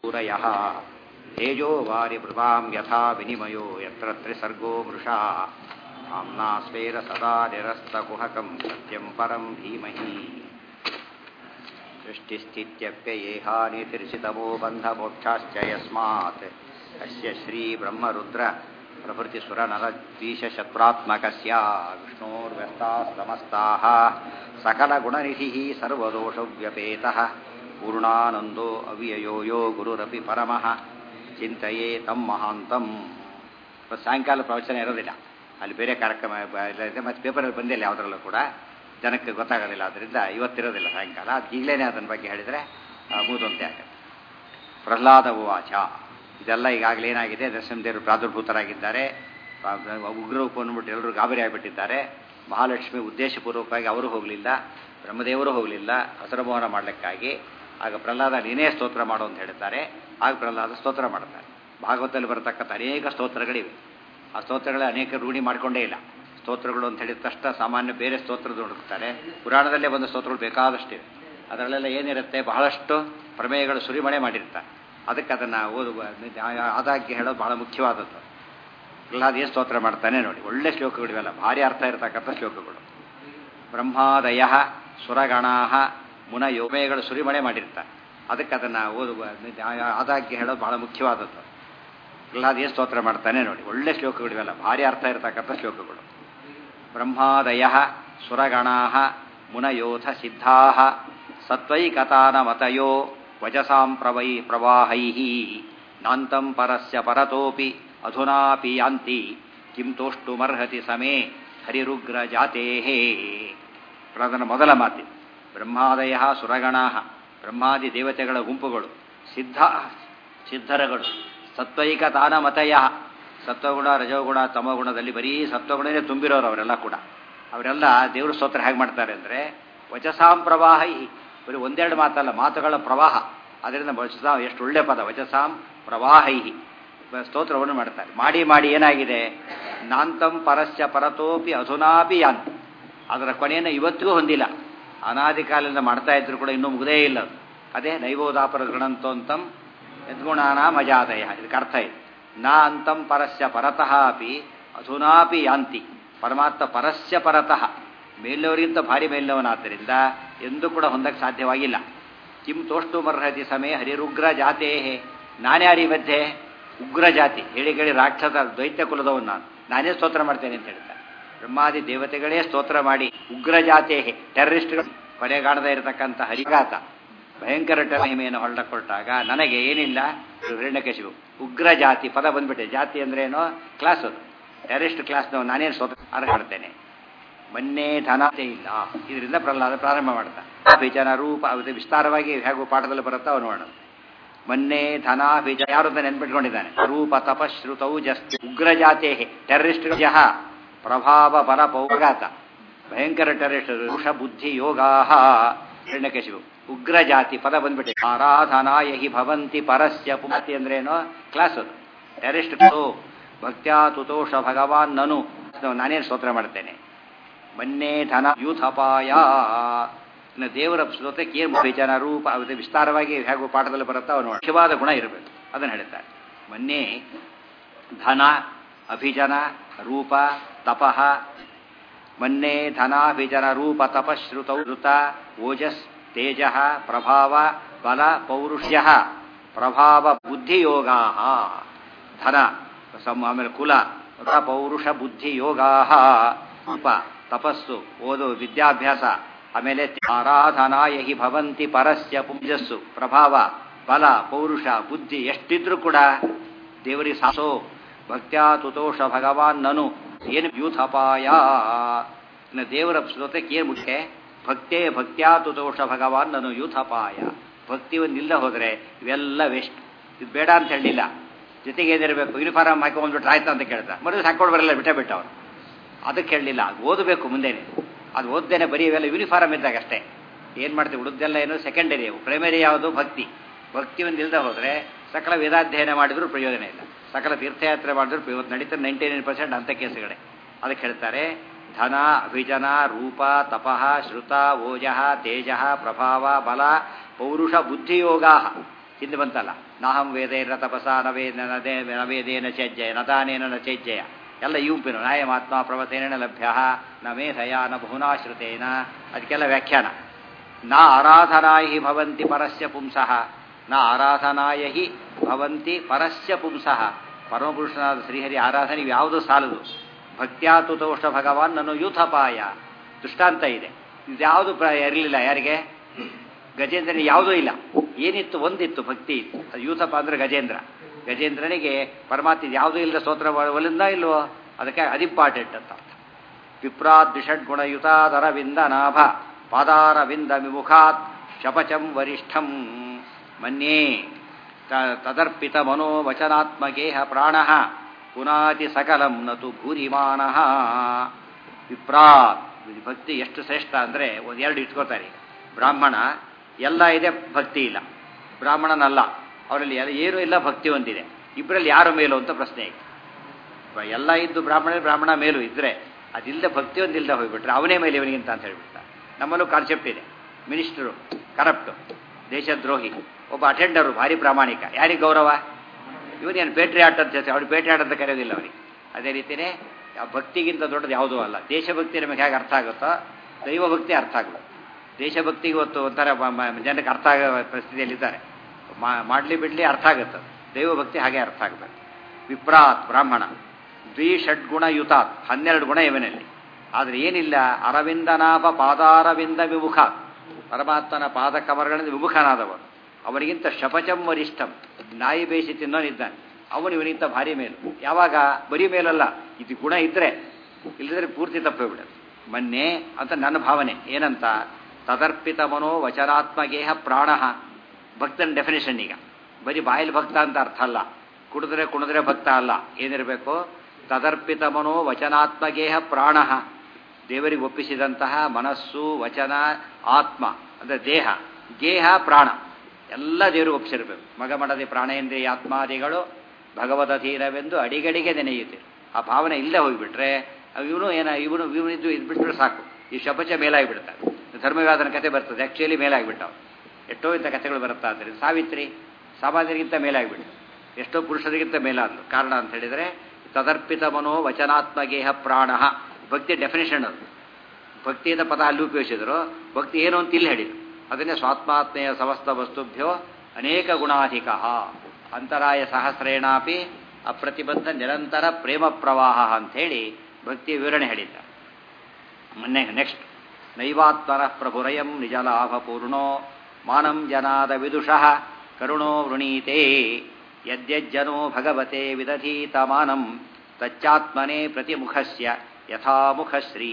सूरयः तेजो वारिभृतां यथा विनिमयो यत्र त्रिसर्गो मृषा आम्ना स्वेर सदा निरस्तकुहकं सत्यं परं धीमहि सृष्टिस्थित्यप्ययेहानितिर्षितमो बन्धमोक्षाश्च यस्मात् अस्य श्रीब्रह्मरुद्र प्रभृतिसुरनरद्वीशशत्रुरात्मकस्य विष्णोर्व्यस्तास्तमस्ताः सकलगुणनिधिः सर्वदोषव्यपेतः पूर्णानन्दो ಅವ್ಯಯೋ ಯೋ ಗುರುರಪಿ ಪರಮಃ ಚಿಂತೆಯೇ ತಮ್ಮ ಮಹಾಂತಂ ಸಾಯಂಕಾಲ ಪ್ರವಚನ ಇರೋದಿಲ್ಲ ಅಲ್ಲಿ ಬೇರೆ ಕಾರ್ಯಕ್ರಮ ಇದೆ ಮತ್ತು ಪೇಪರಲ್ಲಿ ಬಂದಿಲ್ಲ ಯಾವುದ್ರಲ್ಲೂ ಕೂಡ ಜನಕ್ಕೆ ಗೊತ್ತಾಗೋದಿಲ್ಲ ಅದರಿಂದ ಇವತ್ತಿರೋದಿಲ್ಲ ಸಾಯಂಕಾಲ ಅದು ಈಗಲೇ ಅದನ್ನ ಬಗ್ಗೆ ಹೇಳಿದರೆ ಮೂದಂತೆ ಆಗುತ್ತೆ ಪ್ರಹ್ಲಾದ ಉವಾಚ ಇದೆಲ್ಲ ಈಗಾಗಲೇ ಏನಾಗಿದೆ ನರಸಿಂಹದೇವರು ಪ್ರಾದುರ್ಭೂತರಾಗಿದ್ದಾರೆ ಉಗ್ರ ಬಂದ್ಬಿಟ್ಟು ಎಲ್ಲರೂ ಗಾಬರಿ ಆಗಿಬಿಟ್ಟಿದ್ದಾರೆ ಮಹಾಲಕ್ಷ್ಮಿ ಉದ್ದೇಶಪೂರ್ವಕವಾಗಿ ಅವರು ಹೋಗಲಿಲ್ಲ ಬ್ರಹ್ಮದೇವರು ಹೋಗಲಿಲ್ಲ ಹಸರಮೋಹನ ಮಾಡಲಿಕ್ಕಾಗಿ ಆಗ ಪ್ರಹ್ಲಾದ ನೀನೇ ಸ್ತೋತ್ರ ಮಾಡು ಅಂತ ಹೇಳ್ತಾರೆ ಆಗ ಪ್ರಹ್ಲಾದ ಸ್ತೋತ್ರ ಮಾಡ್ತಾರೆ ಭಾಗವತದಲ್ಲಿ ಬರತಕ್ಕಂಥ ಅನೇಕ ಸ್ತೋತ್ರಗಳಿವೆ ಆ ಸ್ತೋತ್ರಗಳ ಅನೇಕ ರೂಢಿ ಮಾಡಿಕೊಂಡೇ ಇಲ್ಲ ಸ್ತೋತ್ರಗಳು ಅಂತ ಹೇಳಿದ ತಕ್ಷಣ ಸಾಮಾನ್ಯ ಬೇರೆ ಸ್ತೋತ್ರದ್ದು ಹುಡುಕ್ತಾರೆ ಪುರಾಣದಲ್ಲೇ ಬಂದ ಸ್ತೋತ್ರಗಳು ಬೇಕಾದಷ್ಟಿವೆ ಅದರಲ್ಲೆಲ್ಲ ಏನಿರುತ್ತೆ ಬಹಳಷ್ಟು ಪ್ರಮೇಯಗಳು ಸುರಿಮಳೆ ಮಾಡಿರ್ತಾರೆ ಅದಕ್ಕೆ ಅದನ್ನು ಓದುವ ಆದಾಗ್ಯ ಹೇಳೋದು ಬಹಳ ಮುಖ್ಯವಾದದ್ದು ಪ್ರಹ್ಲಾದ ಏನು ಸ್ತೋತ್ರ ಮಾಡ್ತಾನೆ ನೋಡಿ ಒಳ್ಳೆ ಶ್ಲೋಕಗಳಿವೆಲ್ಲ ಭಾರಿ ಅರ್ಥ ಇರತಕ್ಕಂಥ ಶ್ಲೋಕಗಳು ಬ್ರಹ್ಮಾದಯ ಸುರಗಣಾ ಮುನ ಯೋಮೇಗಳು ಸುರಿಮಳೆ ಮಾಡಿರ್ತಾರೆ ಅದಕ್ಕೆ ಅದನ್ನು ಓದುವ ಆದಾಗ್ಯ ಹೇಳೋದು ಬಹಳ ಮುಖ್ಯವಾದದ್ದು ಪ್ರಹ್ಲಾದ ಏನು ಸ್ತೋತ್ರ ಮಾಡ್ತಾನೆ ನೋಡಿ ಒಳ್ಳೆ ಶ್ಲೋಕಗಳಿವೆಲ್ಲ ಭಾರಿ ಅರ್ಥ ಇರತಕ್ಕಂಥ ಶ್ಲೋಕಗಳು ಬ್ರಹ್ಮಾದಯ ಸುರಗಣಾ ಮುನಯೋಥ ಸಿದ್ಧಾ ಸತ್ವೈಕತಾನಮತಯೋ ವಜಸಾಂ ಪ್ರವೈ ಪ್ರವಾಹೈ ನಾಂತಂ ಪರಸ್ಯ ಪರತೋಪಿ ಅಧುನಾಪಿ ಯಾಂತಿ ಕಿಂ ತೋಷ್ಟುಮರ್ಹತಿ ಸಮೇ ಹರಿರುಗ್ರ ಜಾತೇ ಪ್ರಧಾನ ಮೊದಲ ಮಾತಿ ಬ್ರಹ್ಮಾದಯ ಸುರಗಣಾ ಬ್ರಹ್ಮಾದಿ ದೇವತೆಗಳ ಗುಂಪುಗಳು ಸಿದ್ಧ ಸಿದ್ಧರಗಳು ಸತ್ವೈಕ ತಾನಮತಯ ಸತ್ವಗುಣ ರಜೋಗುಣ ತಮಗುಣದಲ್ಲಿ ಬರೀ ಸತ್ವಗುಣನೇ ತುಂಬಿರೋರು ಅವರೆಲ್ಲ ಕೂಡ ಅವರೆಲ್ಲ ದೇವ್ರ ಸ್ತೋತ್ರ ಹೇಗೆ ಮಾಡ್ತಾರೆ ಅಂದರೆ ವಚಸಾಂ ಪ್ರವಾಹೈ ಬರೀ ಒಂದೆರಡು ಮಾತಲ್ಲ ಮಾತುಗಳ ಪ್ರವಾಹ ಅದರಿಂದ ವಚಸಾ ಎಷ್ಟು ಒಳ್ಳೆ ಪದ ವಚಸಾಂ ಪ್ರವಾಹೈ ಸ್ತೋತ್ರವನ್ನು ಮಾಡ್ತಾರೆ ಮಾಡಿ ಮಾಡಿ ಏನಾಗಿದೆ ನಾಂತಂ ಪರಸ್ಯ ಪರತೋಪಿ ಅಧುನಾಪಿ ಯಾಂತ್ ಅದರ ಕೊನೆಯನ್ನು ಇವತ್ತಿಗೂ ಹೊಂದಿಲ್ಲ ಅನಾದಿ ಕಾಲದಿಂದ ಮಾಡ್ತಾ ಇದ್ರು ಕೂಡ ಇನ್ನೂ ಮುಗದೇ ಇಲ್ಲ ಅದೇ ನೈವೋದಾಪರ ಗಣಂತೋಂತಂ ಯದ್ಗುಣಾನ ಮಜಾದಯ ಇದಕ್ಕೆ ಅರ್ಥ ಇದೆ ನಾ ಅಂತಂ ಪರಸ್ಯ ಪರತಃ ಅಪಿ ಅಧುನಾಪಿ ಯಾಂತಿ ಪರಮಾತ್ಮ ಪರಸ್ಯ ಪರತಃ ಮೇಲವರಿಗಿಂತ ಭಾರಿ ಮೇಲಿನವನಾದ್ದರಿಂದ ಎಂದೂ ಕೂಡ ಹೊಂದಕ್ಕೆ ಸಾಧ್ಯವಾಗಿಲ್ಲ ಕಿಂ ತೋಷ್ಟು ಮರ್ಹತಿ ಸಮಯ ಹರಿರುಗ್ರ ಜಾತೇ ನಾನ್ಯಾರಿ ಮಧ್ಯೆ ಉಗ್ರ ಜಾತಿ ಹೇಳಿ ಕೇಳಿ ರಾಕ್ಷಸ ದ್ವೈತ್ಯ ಕುಲದವನು ನಾನು ನಾನೇ ಸ್ತೋತ್ರ ಮಾಡ್ತೇನೆ ಅಂತ ಹೇಳ್ತಾರೆ ಬ್ರಹ್ಮಾದಿ ದೇವತೆಗಳೇ ಸ್ತೋತ್ರ ಮಾಡಿ ಉಗ್ರ ಜಾತೇ ಟೆರರಿಸ್ಟ್ಗಳು ಕೊನೆಗಾಣದ ಇರತಕ್ಕಂಥ ಹರಿಘಾತ ಭಯಂಕರ ಮಹಿಮೆಯನ್ನು ಹೊರಟಕೊಟ್ಟಾಗ ನನಗೆ ಏನಿಲ್ಲ ಹಿರಣ್ಯಕಶಿವು ಉಗ್ರ ಜಾತಿ ಪದ ಬಂದ್ಬಿಟ್ಟೆ ಜಾತಿ ಅಂದ್ರೆ ಏನೋ ಕ್ಲಾಸ್ ಅದು ಟೆರರಿಸ್ಟ್ ಕ್ಲಾಸ್ನವ ನಾನೇನು ಸ್ವತಃ ಅರ್ಹ ಮಾಡ್ತೇನೆ ಮೊನ್ನೆ ಧನ ಇಲ್ಲ ಇದರಿಂದ ಪ್ರಹ್ಲಾದ ಪ್ರಾರಂಭ ಮಾಡ್ತಾ ಬೀಜನ ರೂಪ ಅದು ವಿಸ್ತಾರವಾಗಿ ಹೇಗೂ ಪಾಠದಲ್ಲಿ ಬರುತ್ತಾ ಅವನು ನೋಡೋಣ ಮೊನ್ನೆ ಧನ ಬೀಜ ಯಾರು ಅಂತ ನೆನ್ಪಿಟ್ಕೊಂಡಿದ್ದಾನೆ ರೂಪ ತಪಶ್ರುತೌ ಜಸ್ತಿ ಉಗ್ರ ಜಾತೆ ಟೆರರಿಸ್ಟ್ ಜಹ ಪ್ರಭಾವ ಬಲ ಪೌಗಾತ ಭಯಂಕರ ಟೆರರಿಸ್ಟ್ ಋಷ ಬುದ್ಧಿ ಯೋಗಾ ಹಿರಣ್ಯಕಶಿವು ಉಗ್ರ ಜಾತಿ ಪದ ಬಂದ್ಬಿಟ್ಟೆ ಆರಾಧನಾಯ ಹಿ ಭವಂತಿ ಪರಸ್ಯ ಪುಮತಿ ಅಂದ್ರೇನೋ ಕ್ಲಾಸ್ ಅದು ಟೆರರಿಸ್ಟ್ ಭಕ್ತ್ಯಾ ತುತೋಷ ಭಗವಾನ್ ನನು ನಾನೇನು ಸ್ತೋತ್ರ ಮಾಡ್ತೇನೆ ಮೊನ್ನೆ ಧನ ಯೂಥಪಾಯ ಇನ್ನು ದೇವರ ಸ್ತೋತ್ರಕ್ಕೆ ಏನು ಬೀಜನ ರೂಪ ಅದು ವಿಸ್ತಾರವಾಗಿ ಹೇಗೂ ಪಾಠದಲ್ಲಿ ಬರುತ್ತಾ ಅವನು ಮುಖ್ಯವಾದ ಗುಣ ಇರಬೇಕು ಅದನ್ನು ಹೇಳ್ತಾರೆ ಮೊನ್ನೆ ಧನ ಅಭಿಜನ ರೂಪ ತಪಃ ಮೊನ್ನೆ ಧನಾಭಿಜನ ರೂಪ ತಪಶ್ರುತೌ ಋತ ಓಜಸ್ ತೇಜ ಪ್ರಭಾವ ಬಲ ಪೌರುಷ್ಯ ಪ್ರಭಾವ ಬುದ್ಧಿಯೋಗಾ ಧನ ಆಮೇಲೆ ಕುಲ ಪೌರುಷ ಬುದ್ಧಿಯೋಗಾ ರೂಪ ತಪಸ್ಸು ಓದು ವಿದ್ಯಾಭ್ಯಾಸ ಆಮೇಲೆ ಆರಾಧನಾಯ ಹಿ ಭವಂತಿ ಪರಸ್ಯ ಪೂಜಸ್ಸು ಪ್ರಭಾವ ಬಲ ಪೌರುಷ ಬುದ್ಧಿ ಎಷ್ಟಿದ್ರೂ ಕೂಡ ದೇವರಿಗೆ ಸಾಸೋ ಭಕ್ತ್ಯಾ ತುತೋಷ ಭಗವಾನ್ ನನು ಏನು ಯೂಥಪಾಯ ಇನ್ನು ದೇವರ ಸ್ತೋತ್ರಕ್ಕೆ ಏನು ಮುಖ್ಯ ಭಕ್ತೇ ಭಕ್ತ್ಯಾ ತುತೋಷ ಭಗವಾನ್ ನನು ಯೂಥಪಾಯ ಭಕ್ತಿ ಒಂದು ಇಲ್ಲದೆ ಹೋದರೆ ಇವೆಲ್ಲ ವೇಸ್ಟ್ ಇದು ಬೇಡ ಅಂತ ಹೇಳಿಲ್ಲ ಜೊತೆಗೆ ಏನಿರಬೇಕು ಯೂನಿಫಾರ್ಮ್ ಹಾಕೊಂಡ್ಬಿಟ್ರೆ ಆಯ್ತಾ ಅಂತ ಕೇಳ್ತಾ ಮರು ಹಾಕೊಂಡು ಬರಲ್ಲ ಬಿಟ್ಟೇ ಬಿಟ್ಟ ಅವನು ಅದಕ್ಕೆ ಹೇಳಲಿಲ್ಲ ಅದು ಓದಬೇಕು ಮುಂದೆನೆ ಅದು ಓದ್ದೇನೆ ಬರೀ ಇವೆಲ್ಲ ಯೂನಿಫಾರ್ಮ್ ಇದ್ದಾಗ ಅಷ್ಟೇ ಏನು ಮಾಡ್ತೀವಿ ಉಳಿದೆಲ್ಲ ಏನು ಸೆಕೆಂಡರಿ ಅವು ಪ್ರೈಮರಿ ಯಾವುದು ಭಕ್ತಿ ಭಕ್ತಿ ಒಂದು ಇಲ್ಲದೆ ಹೋದರೆ ಸಕಲ ವೇದಾಧ್ಯಯನ ಮಾಡಿದರೂ ಪ್ರಯೋಜನ ಇಲ್ಲ ಸಕಲ ತೀರ್ಥಯಾತ್ರೆ ಮಾಡಿದ್ರು ಇವತ್ತು ನಡೀತಾರೆ ನೈಂಟಿ ನೈನ್ ಪರ್ಸೆಂಟ್ ಅಂಥ ಕೇಸುಗಳೇ ಅದಕ್ಕೆ ಹೇಳ್ತಾರೆ ಧನ ಅಭಿಜನ ರೂಪ ತಪಃ ಶ್ರುತ ಓಜಃ ತೇಜ ಪ್ರಭಾವ ಬಲ ಪೌರುಷ ಬುದ್ಧಿಯೋಗ ಹಿಂದೆ ಬಂತಲ್ಲ ನಾಹಂ ವೇದೇನ ತಪಸ ನವೇದ ನದೇ ನವೇದೇನ ಚಜ್ಜಯ ನದಾನೇನ ನ ಚೈಜ್ಜಯ ಎಲ್ಲ ಯೂಪಿನ ನಾಯಮಾತ್ಮ ಪ್ರವತೇನ ಲಭ್ಯ ನ ಮೇಧಯ ನ ಬಹುನಾಶ್ರಿತೇನ ಅದಕ್ಕೆಲ್ಲ ವ್ಯಾಖ್ಯಾನ ನ ಆರಾಧನಾಯ ಹಿ ಭವಂತಿ ಪರಸ್ಯ ಪುಂಸಃ ನ ಆರಾಧನಾಯ ಹಿ ಭವಂತಿ ಪರಸ್ಯ ಪುಂಸಃ ಪರಮಪುರುಷನಾದ ಶ್ರೀಹರಿ ಆರಾಧನೆ ಯಾವುದೂ ಸಾಲದು ಭಕ್ತ್ಯಾತುತೋಷ ಭಗವಾನ್ ನನ್ನ ಯೂಥಪಾಯ ದೃಷ್ಟಾಂತ ಇದೆ ಇದ್ಯಾವುದು ಪ್ರ ಇರಲಿಲ್ಲ ಯಾರಿಗೆ ಗಜೇಂದ್ರನ ಯಾವುದೂ ಇಲ್ಲ ಏನಿತ್ತು ಒಂದಿತ್ತು ಭಕ್ತಿ ಇತ್ತು ಅದು ಯೂಥಪ ಅಂದ್ರೆ ಗಜೇಂದ್ರ ಗಜೇಂದ್ರನಿಗೆ ಪರಮಾತ್ಮ ಯಾವುದೂ ಇಲ್ಲದ ಸ್ತೋತ್ರ ಒಲಿಂದ ಇಲ್ವೋ ಅದಕ್ಕೆ ಅದಿಂಪಾರ್ಟೆಂಟ್ ಅಂತ ಅರ್ಥ ವಿಪ್ರಾದ್ ಷಡ್ಗುಣಯುತಾದರವಿಂದ ನಾಭ ಪಾದಾರವಿಂದ ವಿಮುಖಾತ್ ಶಪಚಂ ವರಿಷ್ಠಂ ಮನ್ಯೇ ತದರ್ಪಿತ ಮನೋವಚನಾತ್ಮಗೇಹ ಪ್ರಾಣ ಪುನಾತಿ ಸಕಲಂ ನತು ಭೂರಿಮಾನ ವಿಪ್ರಾತ್ ಭಕ್ತಿ ಎಷ್ಟು ಶ್ರೇಷ್ಠ ಅಂದರೆ ಒಂದು ಎರಡು ಇಟ್ಕೋತಾರೆ ಬ್ರಾಹ್ಮಣ ಎಲ್ಲ ಇದೆ ಭಕ್ತಿ ಇಲ್ಲ ಬ್ರಾಹ್ಮಣನಲ್ಲ ಅವರಲ್ಲಿ ಏನೂ ಇಲ್ಲ ಭಕ್ತಿ ಒಂದಿದೆ ಇಬ್ಬರಲ್ಲಿ ಯಾರು ಮೇಲು ಅಂತ ಪ್ರಶ್ನೆ ಐತೆ ಎಲ್ಲ ಇದ್ದು ಬ್ರಾಹ್ಮಣ ಬ್ರಾಹ್ಮಣ ಮೇಲು ಇದ್ರೆ ಅದಿಲ್ಲದೆ ಭಕ್ತಿ ಒಂದಿಲ್ಲದೆ ಹೋಗ್ಬಿಟ್ರೆ ಅವನೇ ಮೇಲೆ ಇವನಿಗಿಂತ ಅಂತ ಹೇಳ್ಬಿಡ್ತಾರೆ ನಮ್ಮಲ್ಲೂ ಕಾನ್ಸೆಪ್ಟ್ ಇದೆ ಮಿನಿಸ್ಟರು ಕರಪ್ಟು ದೇಶದ್ರೋಹಿ ಒಬ್ಬ ಅಟೆಂಡರು ಭಾರಿ ಪ್ರಾಮಾಣಿಕ ಯಾರಿಗೆ ಗೌರವ ಇವನೇನು ಬೇಟ್ರಿ ಆಟ ಅಂತ ಹೇಳ್ತಾರೆ ಅವ್ರು ಬೇಟ್ರಿ ಆಟ ಅಂತ ಕರೆಯೋದಿಲ್ಲ ಅವರಿಗೆ ಅದೇ ರೀತಿಯೇ ಆ ಭಕ್ತಿಗಿಂತ ದೊಡ್ಡದು ಯಾವುದೂ ಅಲ್ಲ ದೇಶಭಕ್ತಿ ನಮಗೆ ಹೇಗೆ ಅರ್ಥ ಆಗುತ್ತೋ ದೈವಭಕ್ತಿ ಅರ್ಥ ಆಗಲ್ಲ ದೇಶಭಕ್ತಿಗೆ ಹೊತ್ತು ಒಂಥರ ಜನಕ್ಕೆ ಅರ್ಥ ಆಗೋ ಪರಿಸ್ಥಿತಿಯಲ್ಲಿದ್ದಾರೆ ಮಾಡಲಿ ಬಿಡಲಿ ಅರ್ಥ ಆಗುತ್ತೆ ದೈವಭಕ್ತಿ ಹಾಗೆ ಅರ್ಥ ಆಗಬೇಕು ವಿಪ್ರಾತ್ ಬ್ರಾಹ್ಮಣ ದ್ವಿಷಡ್ಗುಣ ಯುತಾತ್ ಹನ್ನೆರಡು ಗುಣ ಇವನಲ್ಲಿ ಆದರೆ ಏನಿಲ್ಲ ಅರವಿಂದನಾಭ ಪಾದಾರವಿಂದ ವಿಮುಖ ಪರಮಾತ್ಮನ ಪಾದ ಕಮರಗಳಿಂದ ವಿಮುಖನಾದವನು ಅವನಿಗಿಂತ ಶಪಚಂ ವರಿಷ್ಠಂ ನಾಯಿ ಬೇಯಿಸಿ ತಿನ್ನೋನಿದ್ದಾನೆ ಅವನು ಇವನಿಗಿಂತ ಭಾರಿ ಮೇಲು ಯಾವಾಗ ಬರೀ ಮೇಲಲ್ಲ ಇದು ಗುಣ ಇದ್ರೆ ಇಲ್ಲದ್ರೆ ಪೂರ್ತಿ ತಪ್ಪೋಗ್ಬಿಡೋದು ಮೊನ್ನೆ ಅಂತ ನನ್ನ ಭಾವನೆ ಏನಂತ ತದರ್ಪಿತ ಮನೋ ವಚನಾತ್ಮಗೇಹ ಪ್ರಾಣ ಭಕ್ತನ ಡೆಫಿನೇಷನ್ ಈಗ ಬರೀ ಬಾಯಲ್ಲಿ ಭಕ್ತ ಅಂತ ಅರ್ಥ ಅಲ್ಲ ಕುಡಿದ್ರೆ ಕುಣಿದ್ರೆ ಭಕ್ತ ಅಲ್ಲ ಏನಿರಬೇಕು ತದರ್ಪಿತ ಮನೋ ವಚನಾತ್ಮಗೇಹ ಪ್ರಾಣ ದೇವರಿಗೆ ಒಪ್ಪಿಸಿದಂತಹ ಮನಸ್ಸು ವಚನ ಆತ್ಮ ಅಂದರೆ ದೇಹ ಗೇಹ ಪ್ರಾಣ ಎಲ್ಲ ದೇವರಿಗೆ ಒಪ್ಪಿಸಿರ್ಬೇಕು ಮಗ ಮಡದಿ ಪ್ರಾಣೇಂದ್ರಿಯ ಆತ್ಮಾದಿಗಳು ಭಗವದಧೀರವೆಂದು ಅಡಿಗಡಿಗೆ ನೆನೆಯುತ್ತೆ ಆ ಭಾವನೆ ಇಲ್ಲೇ ಹೋಗಿಬಿಟ್ರೆ ಇವನು ಏನ ಇವನು ಇವನಿದ್ದು ಇದು ಬಿಟ್ರೆ ಸಾಕು ಈ ಶಪಚ ಮೇಲಾಗಿಬಿಡ್ತಾರೆ ಧರ್ಮವ್ಯಾದನ ಕತೆ ಬರ್ತದೆ ಆ್ಯಕ್ಚುಲಿ ಮೇಲಾಗಿಬಿಟ್ಟವು ಎಷ್ಟೋ ಇಂಥ ಕಥೆಗಳು ಬರುತ್ತಾ ಅಂದರೆ ಸಾವಿತ್ರಿ ಸಾಮಾನ್ಯರಿಗಿಂತ ಮೇಲಾಗಿಬಿಟ್ಟು ಎಷ್ಟೋ ಪುರುಷರಿಗಿಂತ ಮೇಲಾದ್ರು ಕಾರಣ ಅಂತ ಹೇಳಿದರೆ ತದರ್ಪಿತ ಮನೋ ವಚನಾತ್ಮಗೇಹ ಪ್ರಾಣ ಭಕ್ತಿ ಡೆಫಿನೇಷನ್ ಅದು ಭಕ್ತಿಯಿಂದ ಪದ ಅಲ್ಲಿ ಉಪಯೋಗಿಸಿದ್ರು ಭಕ್ತಿ ಏನು ಅಂತ ಇಲ್ಲಿ ಹೇಳಿದ್ರು ಅದನ್ನೇ ಸ್ವಾತ್ಮಾತ್ಮೆಯ ಸಮಸ್ತ ವಸ್ತುಭ್ಯೋ ಅನೇಕ ಗುಣಾಧಿಕ ಅಂತರಾಯ ಸಹಸ್ರೇಣಾಪಿ ಅಪ್ರತಿಬದ್ಧ ನಿರಂತರ ಪ್ರೇಮ ಪ್ರವಾಹ ಅಂಥೇಳಿ ಭಕ್ತಿಯ ವಿವರಣೆ ಹೇಳಿದ್ದ ಮೊನ್ನೆ ನೆಕ್ಸ್ಟ್ ನೈವಾತ್ಮನ ಪ್ರಭುರಯಂ ನಿಜಲಾಭಪೂರ್ಣೋ ಮಾನಂ ಜನಾದ ವಿದುಷಃ ಕರುಣೋ ವೃಣೀತೆ ಯದ್ಯಜ್ಜನೋ ಭಗವತೆ ವಿದಧೀತ ಮಾನಂ ತಚ್ಚಾತ್ಮನೇ ಪ್ರತಿಮುಖಸ್ಯ ಯಥಾಮುಖಶ್ರೀ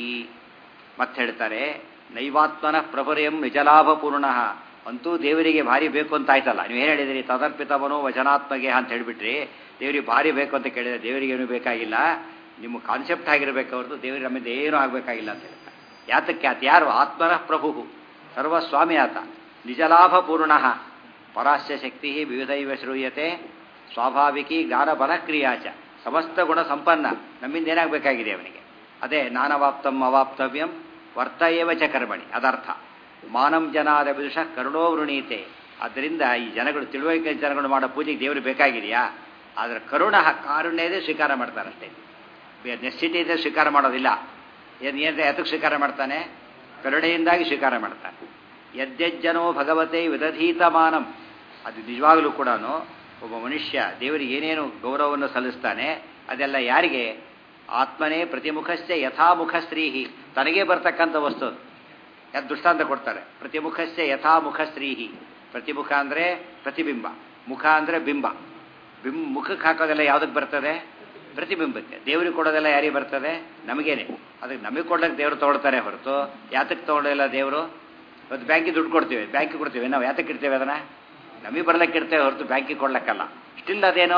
ಮತ್ತೆ ಹೇಳ್ತಾರೆ ನೈವಾತ್ಮನ ಪ್ರಭುರಯಂ ನಿಜಲಾಭಪೂರ್ಣ ಅಂತೂ ದೇವರಿಗೆ ಭಾರಿ ಬೇಕು ಅಂತ ಆಯ್ತಲ್ಲ ನೀವು ಏನು ಹೇಳಿದಿರಿ ತದರ್ಪಿತವನು ವಚನಾತ್ಮಗೆ ಅಂತ ಹೇಳಿಬಿಟ್ರಿ ದೇವರಿಗೆ ಭಾರಿ ಬೇಕು ಅಂತ ಕೇಳಿದ್ರೆ ದೇವರಿಗೆ ಏನು ಬೇಕಾಗಿಲ್ಲ ನಿಮ್ಮ ಕಾನ್ಸೆಪ್ಟ್ ಆಗಿರಬೇಕು ಹೊರತು ದೇವರಿಗೆ ನಮ್ಮಿಂದ ಏನೂ ಆಗಬೇಕಾಗಿಲ್ಲ ಅಂತ ಹೇಳ್ತಾರೆ ಯಾತಕ್ಕೆ ಆತ ಯಾರು ಆತ್ಮನ ಪ್ರಭು ಸರ್ವಸ್ವಾಮಿ ಆತ ನಿಜಲಾಭ ಪೂರ್ಣ ಪರಾಸ್ಯ ಶಕ್ತಿ ವಿವಿಧೈವ ಶ್ರೂಯತೆ ಸ್ವಾಭಾವಿಕಿ ಜ್ಞಾನ ಬಲಕ್ರಿಯಾಚ ಸಮಸ್ತ ಗುಣ ಸಂಪನ್ನ ನಮ್ಮಿಂದ ಏನಾಗಬೇಕಾಗಿದೆ ಅವನಿಗೆ ಅದೇ ನಾನವಾಪ್ತಂ ಅವಾಪ್ತವ್ಯಂ ವರ್ತ ಏವ ಚ ಕರ್ಮಣಿ ಅದರ್ಥ ಮಾನಂ ಜನಾದ ವಿದುಷ ಕರುಣೋ ವೃಣೀತೆ ಆದ್ದರಿಂದ ಈ ಜನಗಳು ತಿಳುವಳಿಕೆ ಜನಗಳು ಮಾಡೋ ಪೂಜೆಗೆ ದೇವರು ಬೇಕಾಗಿದೆಯಾ ಆದರೆ ಕರುಣ ಕಾರುಣ್ಯ ಇದೆ ಸ್ವೀಕಾರ ಮಾಡ್ತಾರಷ್ಟೇ ನೆಸ್ಸಿಟಿ ಇದೆ ಸ್ವೀಕಾರ ಮಾಡೋದಿಲ್ಲ ಏನು ಏನು ಎತಕ್ಕೆ ಸ್ವೀಕಾರ ಮಾಡ್ತಾನೆ ಕರುಣೆಯಿಂದಾಗಿ ಸ್ವೀಕಾರ ಮಾಡ್ತಾನೆ ಯದ್ಯಜ್ಜನೋ ಭಗವತೆ ವಿದಧೀತ ಮಾನಂ ಅದು ನಿಜವಾಗಲೂ ಕೂಡ ಒಬ್ಬ ಮನುಷ್ಯ ದೇವರಿಗೆ ಏನೇನು ಗೌರವವನ್ನು ಸಲ್ಲಿಸ್ತಾನೆ ಅದೆಲ್ಲ ಯಾರಿಗೆ ಆತ್ಮನೇ ಪ್ರತಿಮುಖಸ್ಯ ಯಥಾಮುಖ ಸ್ತ್ರೀಹಿ ತನಗೇ ಬರ್ತಕ್ಕಂಥ ವಸ್ತು ಯಾರು ದೃಷ್ಟಾಂತ ಕೊಡ್ತಾರೆ ಪ್ರತಿಮುಖಸ್ಯ ಯಥಾಮುಖ ಸ್ತ್ರೀಹಿ ಪ್ರತಿಮುಖ ಅಂದರೆ ಪ್ರತಿಬಿಂಬ ಮುಖ ಅಂದರೆ ಬಿಂಬ ಬಿಂಬ ಮುಖಕ್ಕೆ ಹಾಕೋದೆಲ್ಲ ಯಾವುದಕ್ಕೆ ಬರ್ತದೆ ಪ್ರತಿಬಿಂಬಕ್ಕೆ ದೇವರಿಗೆ ಕೊಡೋದೆಲ್ಲ ಯಾರಿಗೆ ಬರ್ತದೆ ನಮಗೇನೆ ಅದಕ್ಕೆ ನಮಗೆ ಕೊಡ್ಲಿಕ್ಕೆ ದೇವರು ತೊಗೊಳ್ತಾರೆ ಹೊರತು ಯಾತಕ್ಕೆ ತೊಗೊಳ್ಳೋಲ್ಲ ದೇವರು ಇವತ್ತು ಬ್ಯಾಂಕಿಗೆ ದುಡ್ಡು ಕೊಡ್ತೀವಿ ಬ್ಯಾಂಕಿಗೆ ಕೊಡ್ತೀವಿ ನಾವು ಯಾತಕ್ಕೆ ಇಡ್ತೇವೆ ಅದನ್ನು ನಮಗೆ ಬರ್ಲಿಕ್ಕೆ ಇಡ್ತೇವೆ ಹೊರತು ಬ್ಯಾಂಕಿಗೆ ಕೊಡ್ಲಿಕ್ಕಲ್ಲ ಸ್ಟಿಲ್ ಅದೇನೋ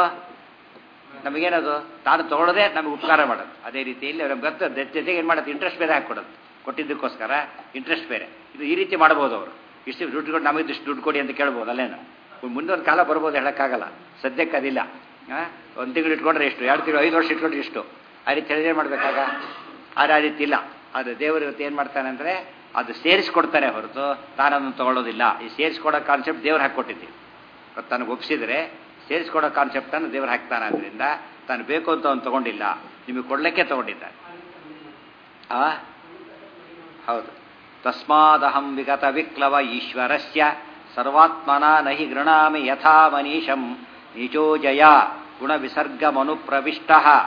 ನಮಗೇನದು ತಾನು ತೊಗೊಳ್ಳೋದೇ ನಮಗೆ ಉಪಕಾರ ಮಾಡೋದು ಅದೇ ರೀತಿಯಲ್ಲಿ ಅವ್ರಿಗೆ ಗೊತ್ತ ಜೊತೆಗೆ ಏನು ಮಾಡೋದು ಇಂಟ್ರೆಸ್ಟ್ ಬೇರೆ ಹಾಕ್ಕೊಡೋದು ಕೊಟ್ಟಿದ್ದಕ್ಕೋಸ್ಕರ ಇಂಟ್ರೆಸ್ಟ್ ಬೇರೆ ಇದು ಈ ರೀತಿ ಮಾಡ್ಬೋದು ಅವರು ಇಷ್ಟು ದುಡ್ಡು ಕೊಟ್ಟು ನಮಗೆ ಇಷ್ಟು ದುಡ್ಡು ಕೊಡಿ ಅಂತ ಕೇಳ್ಬೋದು ಅಲ್ಲೇನು ಮುಂದೊಂದು ಕಾಲ ಬರ್ಬೋದು ಹೇಳೋಕ್ಕಾಗಲ್ಲ ಸದ್ಯಕ್ಕೆ ಅದಿಲ್ಲ ಒಂದು ತಿಂಗಳು ಇಟ್ಕೊಂಡ್ರೆ ಎಷ್ಟು ಎರಡು ತಿಂಗಳು ಐದು ವರ್ಷ ಇಟ್ಕೊಂಡ್ರೆ ಎಷ್ಟು ಆ ರೀತಿ ಹೇಳಿದ್ರೆ ಮಾಡಬೇಕಾಗ ಆದರೆ ಆ ರೀತಿ ಇಲ್ಲ ಅದು ದೇವರು ಇವತ್ತು ಏನು ಮಾಡ್ತಾನೆ ಅಂದರೆ ಅದು ಸೇರಿಸ್ಕೊಡ್ತಾರೆ ಹೊರತು ತಾನದನ್ನು ತೊಗೊಳ್ಳೋದಿಲ್ಲ ಈ ಸೇರಿಸ್ಕೊಡೋ ಕಾನ್ಸೆಪ್ಟ್ ದೇವ್ರು ಹಾಕ್ಕೊಟ್ಟಿದ್ದೀವಿ ತನಗೆ ಒಪ್ಪಿಸಿದ್ರೆ ಸೇರಿಸ್ಕೊಡೋ ಕಾನ್ಸೆಪ್ಟನ್ನು ದೇವರು ಹಾಕ್ತಾನೆ ಅದರಿಂದ ತಾನು ಬೇಕು ಅಂತ ಅವನು ತಗೊಂಡಿಲ್ಲ ನಿಮಗೆ ಕೊಡ್ಲಿಕ್ಕೆ ತಗೊಂಡಿದ್ದಾನೆ ಆ ಹೌದು ತಸ್ಮಾದಹಂ ವಿಗತ ವಿಕ್ಲವ ಈಶ್ವರಸ್ಯ ಸರ್ವಾತ್ಮನ ನಹಿ ಗೃಣಾಮಿ ಯಥಾ ಮನೀಶಂ ನಿಜೋ ಜಯ ಗುಣವಿಸರ್ಗಮನುಪ್ರವಿಷ್ಟ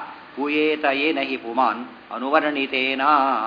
ಹೂಯೇತ ಏನ ಹಿ ಪುಮಾನ್ ಅನುವರ್ಣಿತೇನ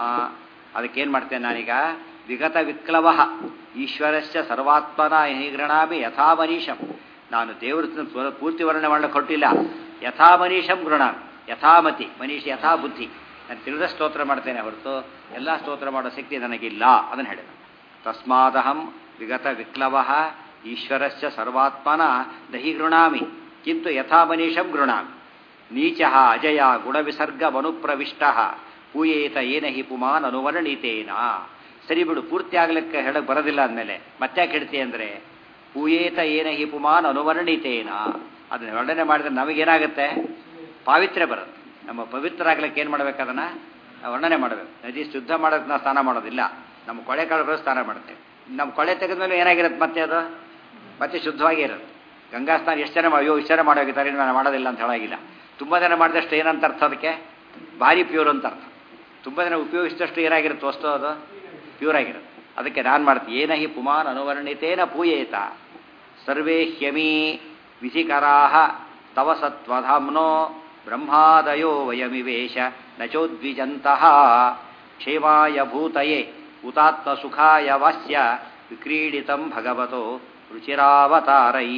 ಅದಕ್ಕೇನು ಮಾಡ್ತೇನೆ ನಾನೀಗ ವಿಗತ ವಿಕ್ಲವ ಈಶ್ವರಸ್ಯ ಸರ್ವಾತ್ಮನ ಹಿ ಗೃಣಾಮಿ ಯಥಾ ಮನೀಶಂ ನಾನು ದೇವ್ರ ಪೂರ್ತಿ ವರ್ಣನೆ ಮಾಡಲಿಕ್ಕೆ ಹೊರಟಿಲ್ಲ ಯಥಾ ಮನೀಶಂ ಗೃಣಾಮಿ ಯಥಾಮತಿ ಮನೀಷ್ ಯಥಾ ಬುದ್ಧಿ ನಾನು ತಿಳಿದ ಸ್ತೋತ್ರ ಮಾಡ್ತೇನೆ ಹೊರತು ಎಲ್ಲ ಸ್ತೋತ್ರ ಮಾಡೋ ಶಕ್ತಿ ನನಗಿಲ್ಲ ಅದನ್ನು ಹೇಳಿದ ತಸ್ಮಾದಹಂ ವಿಗತ ವಿಕ್ಲವ ಈಶ್ವರಸ್ಯ ಸರ್ವಾತ್ಮನ ದಹಿ ಗೃಣಾಮಿ ಕಿಂತು ಯಥಾ ಮನೀಷಂ ಗೃಣಾಮಿ ನೀಚ ಅಜಯ ಗುಣವಿಸರ್ಗಮನುಪ್ರವಿಷ್ಟ ಪೂಯೇತ ಏನ ಹಿ ಪುಮಾನ್ ಅನುವರ್ಣಿತೇನ ಸರಿ ಬಿಡು ಪೂರ್ತಿ ಆಗ್ಲಿಕ್ಕೆ ಹೇಳಕ್ ಬರೋದಿಲ್ಲ ಅಂದಮೇಲೆ ಮತ್ತೆ ಕೆಡ್ತಿ ಅಂದರೆ ಪೂಯೇತ ಏನ ಹಿ ಪುಮಾನ್ ಅನುವರ್ಣಿತೇನ ಅದನ್ನ ವರ್ಣನೆ ಮಾಡಿದ್ರೆ ನಮಗೇನಾಗುತ್ತೆ ಪಾವಿತ್ರ್ಯ ಬರುತ್ತೆ ನಮ್ಮ ಪವಿತ್ರ ಆಗ್ಲಿಕ್ಕೆ ಏನು ಮಾಡ್ಬೇಕು ಅದನ್ನ ನಾವು ವರ್ಣನೆ ಮಾಡಬೇಕು ನದಿ ಶುದ್ಧ ಮಾಡೋದಕ್ಕೆ ನಾವು ಸ್ನಾನ ಮಾಡೋದಿಲ್ಲ ನಮ್ಮ ಕೊಳೆ ಕಾಳುಗಳು ಸ್ನಾನ ಮಾಡ್ತೇವೆ ನಮ್ಮ ಕೊಳೆ ತೆಗೆದ್ಮೇಲೆ ಏನಾಗಿರುತ್ತೆ ಮತ್ತೆ ಅದು ಮತ್ತೆ ಶುದ್ಧವಾಗಿ ಇರುತ್ತೆ ಗಂಗಾ ಸ್ನಾನ ಎಷ್ಟು ಜನ ಅಯ್ಯೋ ಇಷ್ಟು ಜನ ಮಾಡೋಗಿದ್ದಾರೆ ನಾನು ಮಾಡೋದಿಲ್ಲ ಅಂತ ಹೇಳಾಗಿಲ್ಲ ತುಂಬ ಜನ ಮಾಡಿದಷ್ಟು ಏನಂತ ಅರ್ಥ ಅದಕ್ಕೆ ಭಾರಿ ಪ್ಯೂರ್ ಅಂತ ಅರ್ಥ ತುಂಬ ಜನ ಉಪಯೋಗಿಸಿದಷ್ಟು ಏನಾಗಿರುತ್ತೆ ವಸ್ತು ಅದು ಪ್ಯೂರ್ ಆಗಿರುತ್ತೆ ಅದಕ್ಕೆ ನಾನು ಮಾಡ್ತೀನಿ ಏನ ಹಿ ಪುಮಾನ್ ಅನುವರ್ಣಿತೇನ ಪೂಯೇತ ಸರ್ವೇ ಹ್ಯಮೀ ವಿಧಿಕರಾ ತವ ಸತ್ವಧಾಮ್ನೋ ಬ್ರಹ್ಮಾದಯೋ ವಯಮಿವೇಶ ನಚೋದ್ವಿಜಂತಹ ಕ್ಷೇಮಾಯ ಭೂತಯೇ ಹುತಾತ್ಮ ಸುಖಾಯ ವಾಸ್ಯ ವಿಕ್ರೀಡಿತಂ ಭಗವತೋ ರುಚಿರಾವತಾರೈ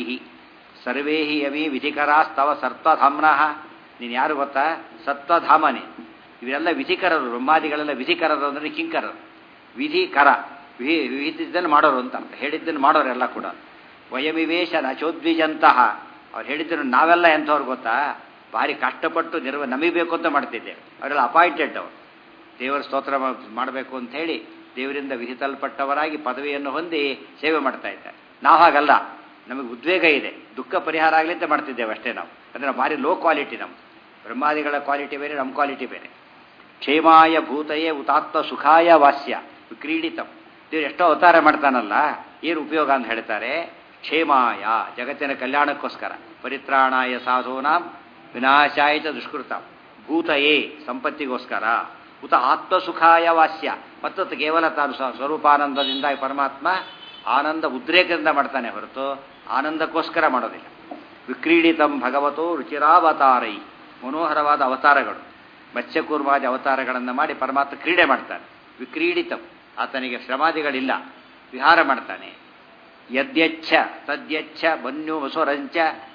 ಸರ್ವೇ ಹಿ ಯಮಿ ವಿಧಿಕರಾಸ್ತವ ಸತ್ವಧಾಮ್ನಃ ನೀನು ಯಾರು ಗೊತ್ತಾ ಸತ್ವಧಾಮನೆ ಇವರೆಲ್ಲ ವಿಧಿಕರರು ಬ್ರಹ್ಮಾದಿಗಳೆಲ್ಲ ವಿಧಿಕರರು ಅಂದರೆ ಕಿಂಕರರು ವಿಧಿಕರ ವಿಧಿ ವಿಧಿದ್ದನ್ನು ಮಾಡೋರು ಅಂತ ಹೇಳಿದ್ದನ್ನು ಮಾಡೋರೆಲ್ಲ ಕೂಡ ವಯಮಿವೇಶ ನಚೋದ್ವಿಜಂತಹ ಅವ್ರು ಹೇಳಿದ್ರು ನಾವೆಲ್ಲ ಎಂಥವ್ರು ಗೊತ್ತಾ ಭಾರಿ ಕಷ್ಟಪಟ್ಟು ನಿರ್ವ ನಮಗೆ ಬೇಕು ಅಂತ ಮಾಡ್ತಿದ್ದೇವೆ ಅವರೆಲ್ಲ ಅಪಾಯಿಂಟೆಡ್ ಅವರು ದೇವರ ಸ್ತೋತ್ರ ಮಾಡಬೇಕು ಅಂತ ಹೇಳಿ ದೇವರಿಂದ ವಿಧಿಸಲ್ಪಟ್ಟವರಾಗಿ ಪದವಿಯನ್ನು ಹೊಂದಿ ಸೇವೆ ಮಾಡ್ತಾ ಇದ್ದಾರೆ ನಾವು ಹಾಗಲ್ಲ ನಮಗೆ ಉದ್ವೇಗ ಇದೆ ದುಃಖ ಪರಿಹಾರ ಆಗಲಿ ಅಂತ ಮಾಡ್ತಿದ್ದೇವೆ ಅಷ್ಟೇ ನಾವು ಅಂದರೆ ಭಾರಿ ಲೋ ಕ್ವಾಲಿಟಿ ನಮ್ಮ ಬ್ರಹ್ಮಾದಿಗಳ ಕ್ವಾಲಿಟಿ ಬೇರೆ ನಮ್ಮ ಕ್ವಾಲಿಟಿ ಬೇರೆ ಕ್ಷೇಮಾಯ ಭೂತಯೇ ಉತಾತ್ಮ ಸುಖಾಯ ವಾಸ್ಯ ಕ್ರೀಡಿತಂ ದೇವ್ರು ಎಷ್ಟೋ ಅವತಾರ ಮಾಡ್ತಾನಲ್ಲ ಏನು ಉಪಯೋಗ ಅಂತ ಹೇಳ್ತಾರೆ ಕ್ಷೇಮಾಯ ಜಗತ್ತಿನ ಕಲ್ಯಾಣಕ್ಕೋಸ್ಕರ ಪರಿತ್ರಾಣಾಯ ಸಾಧೂನಾಂ ವಿನಾಶಾಯ ಚ ದುಷ್ಕೃತ ಭೂತಯೇ ಸಂಪತ್ತಿಗೋಸ್ಕರ ಉತ ಆತ್ಮಸುಖಾಯ ವಾಸ್ಯ ಮತ್ತು ಕೇವಲ ತಾನು ಸ್ವರೂಪಾನಂದದಿಂದ ಪರಮಾತ್ಮ ಆನಂದ ಉದ್ರೇಕದಿಂದ ಮಾಡ್ತಾನೆ ಹೊರತು ಆನಂದಕ್ಕೋಸ್ಕರ ಮಾಡೋದಿಲ್ಲ ವಿಕ್ರೀಡಿತಂ ಭಗವತೋ ರುಚಿರಾವತಾರೈ ಮನೋಹರವಾದ ಅವತಾರಗಳು ಮತ್ಸ್ಯಕೂರ್ಮಾದಿ ಅವತಾರಗಳನ್ನು ಮಾಡಿ ಪರಮಾತ್ಮ ಕ್ರೀಡೆ ಮಾಡ್ತಾನೆ ವಿಕ್ರೀಡಿತಂ ಆತನಿಗೆ ಶ್ರಮಾದಿಗಳಿಲ್ಲ ವಿಹಾರ ಮಾಡ್ತಾನೆ ಯದ್ಯಚ್ಛ ತದ್ಯಚ್ಛ ಬನ್ಯು ವಸುರಂಚ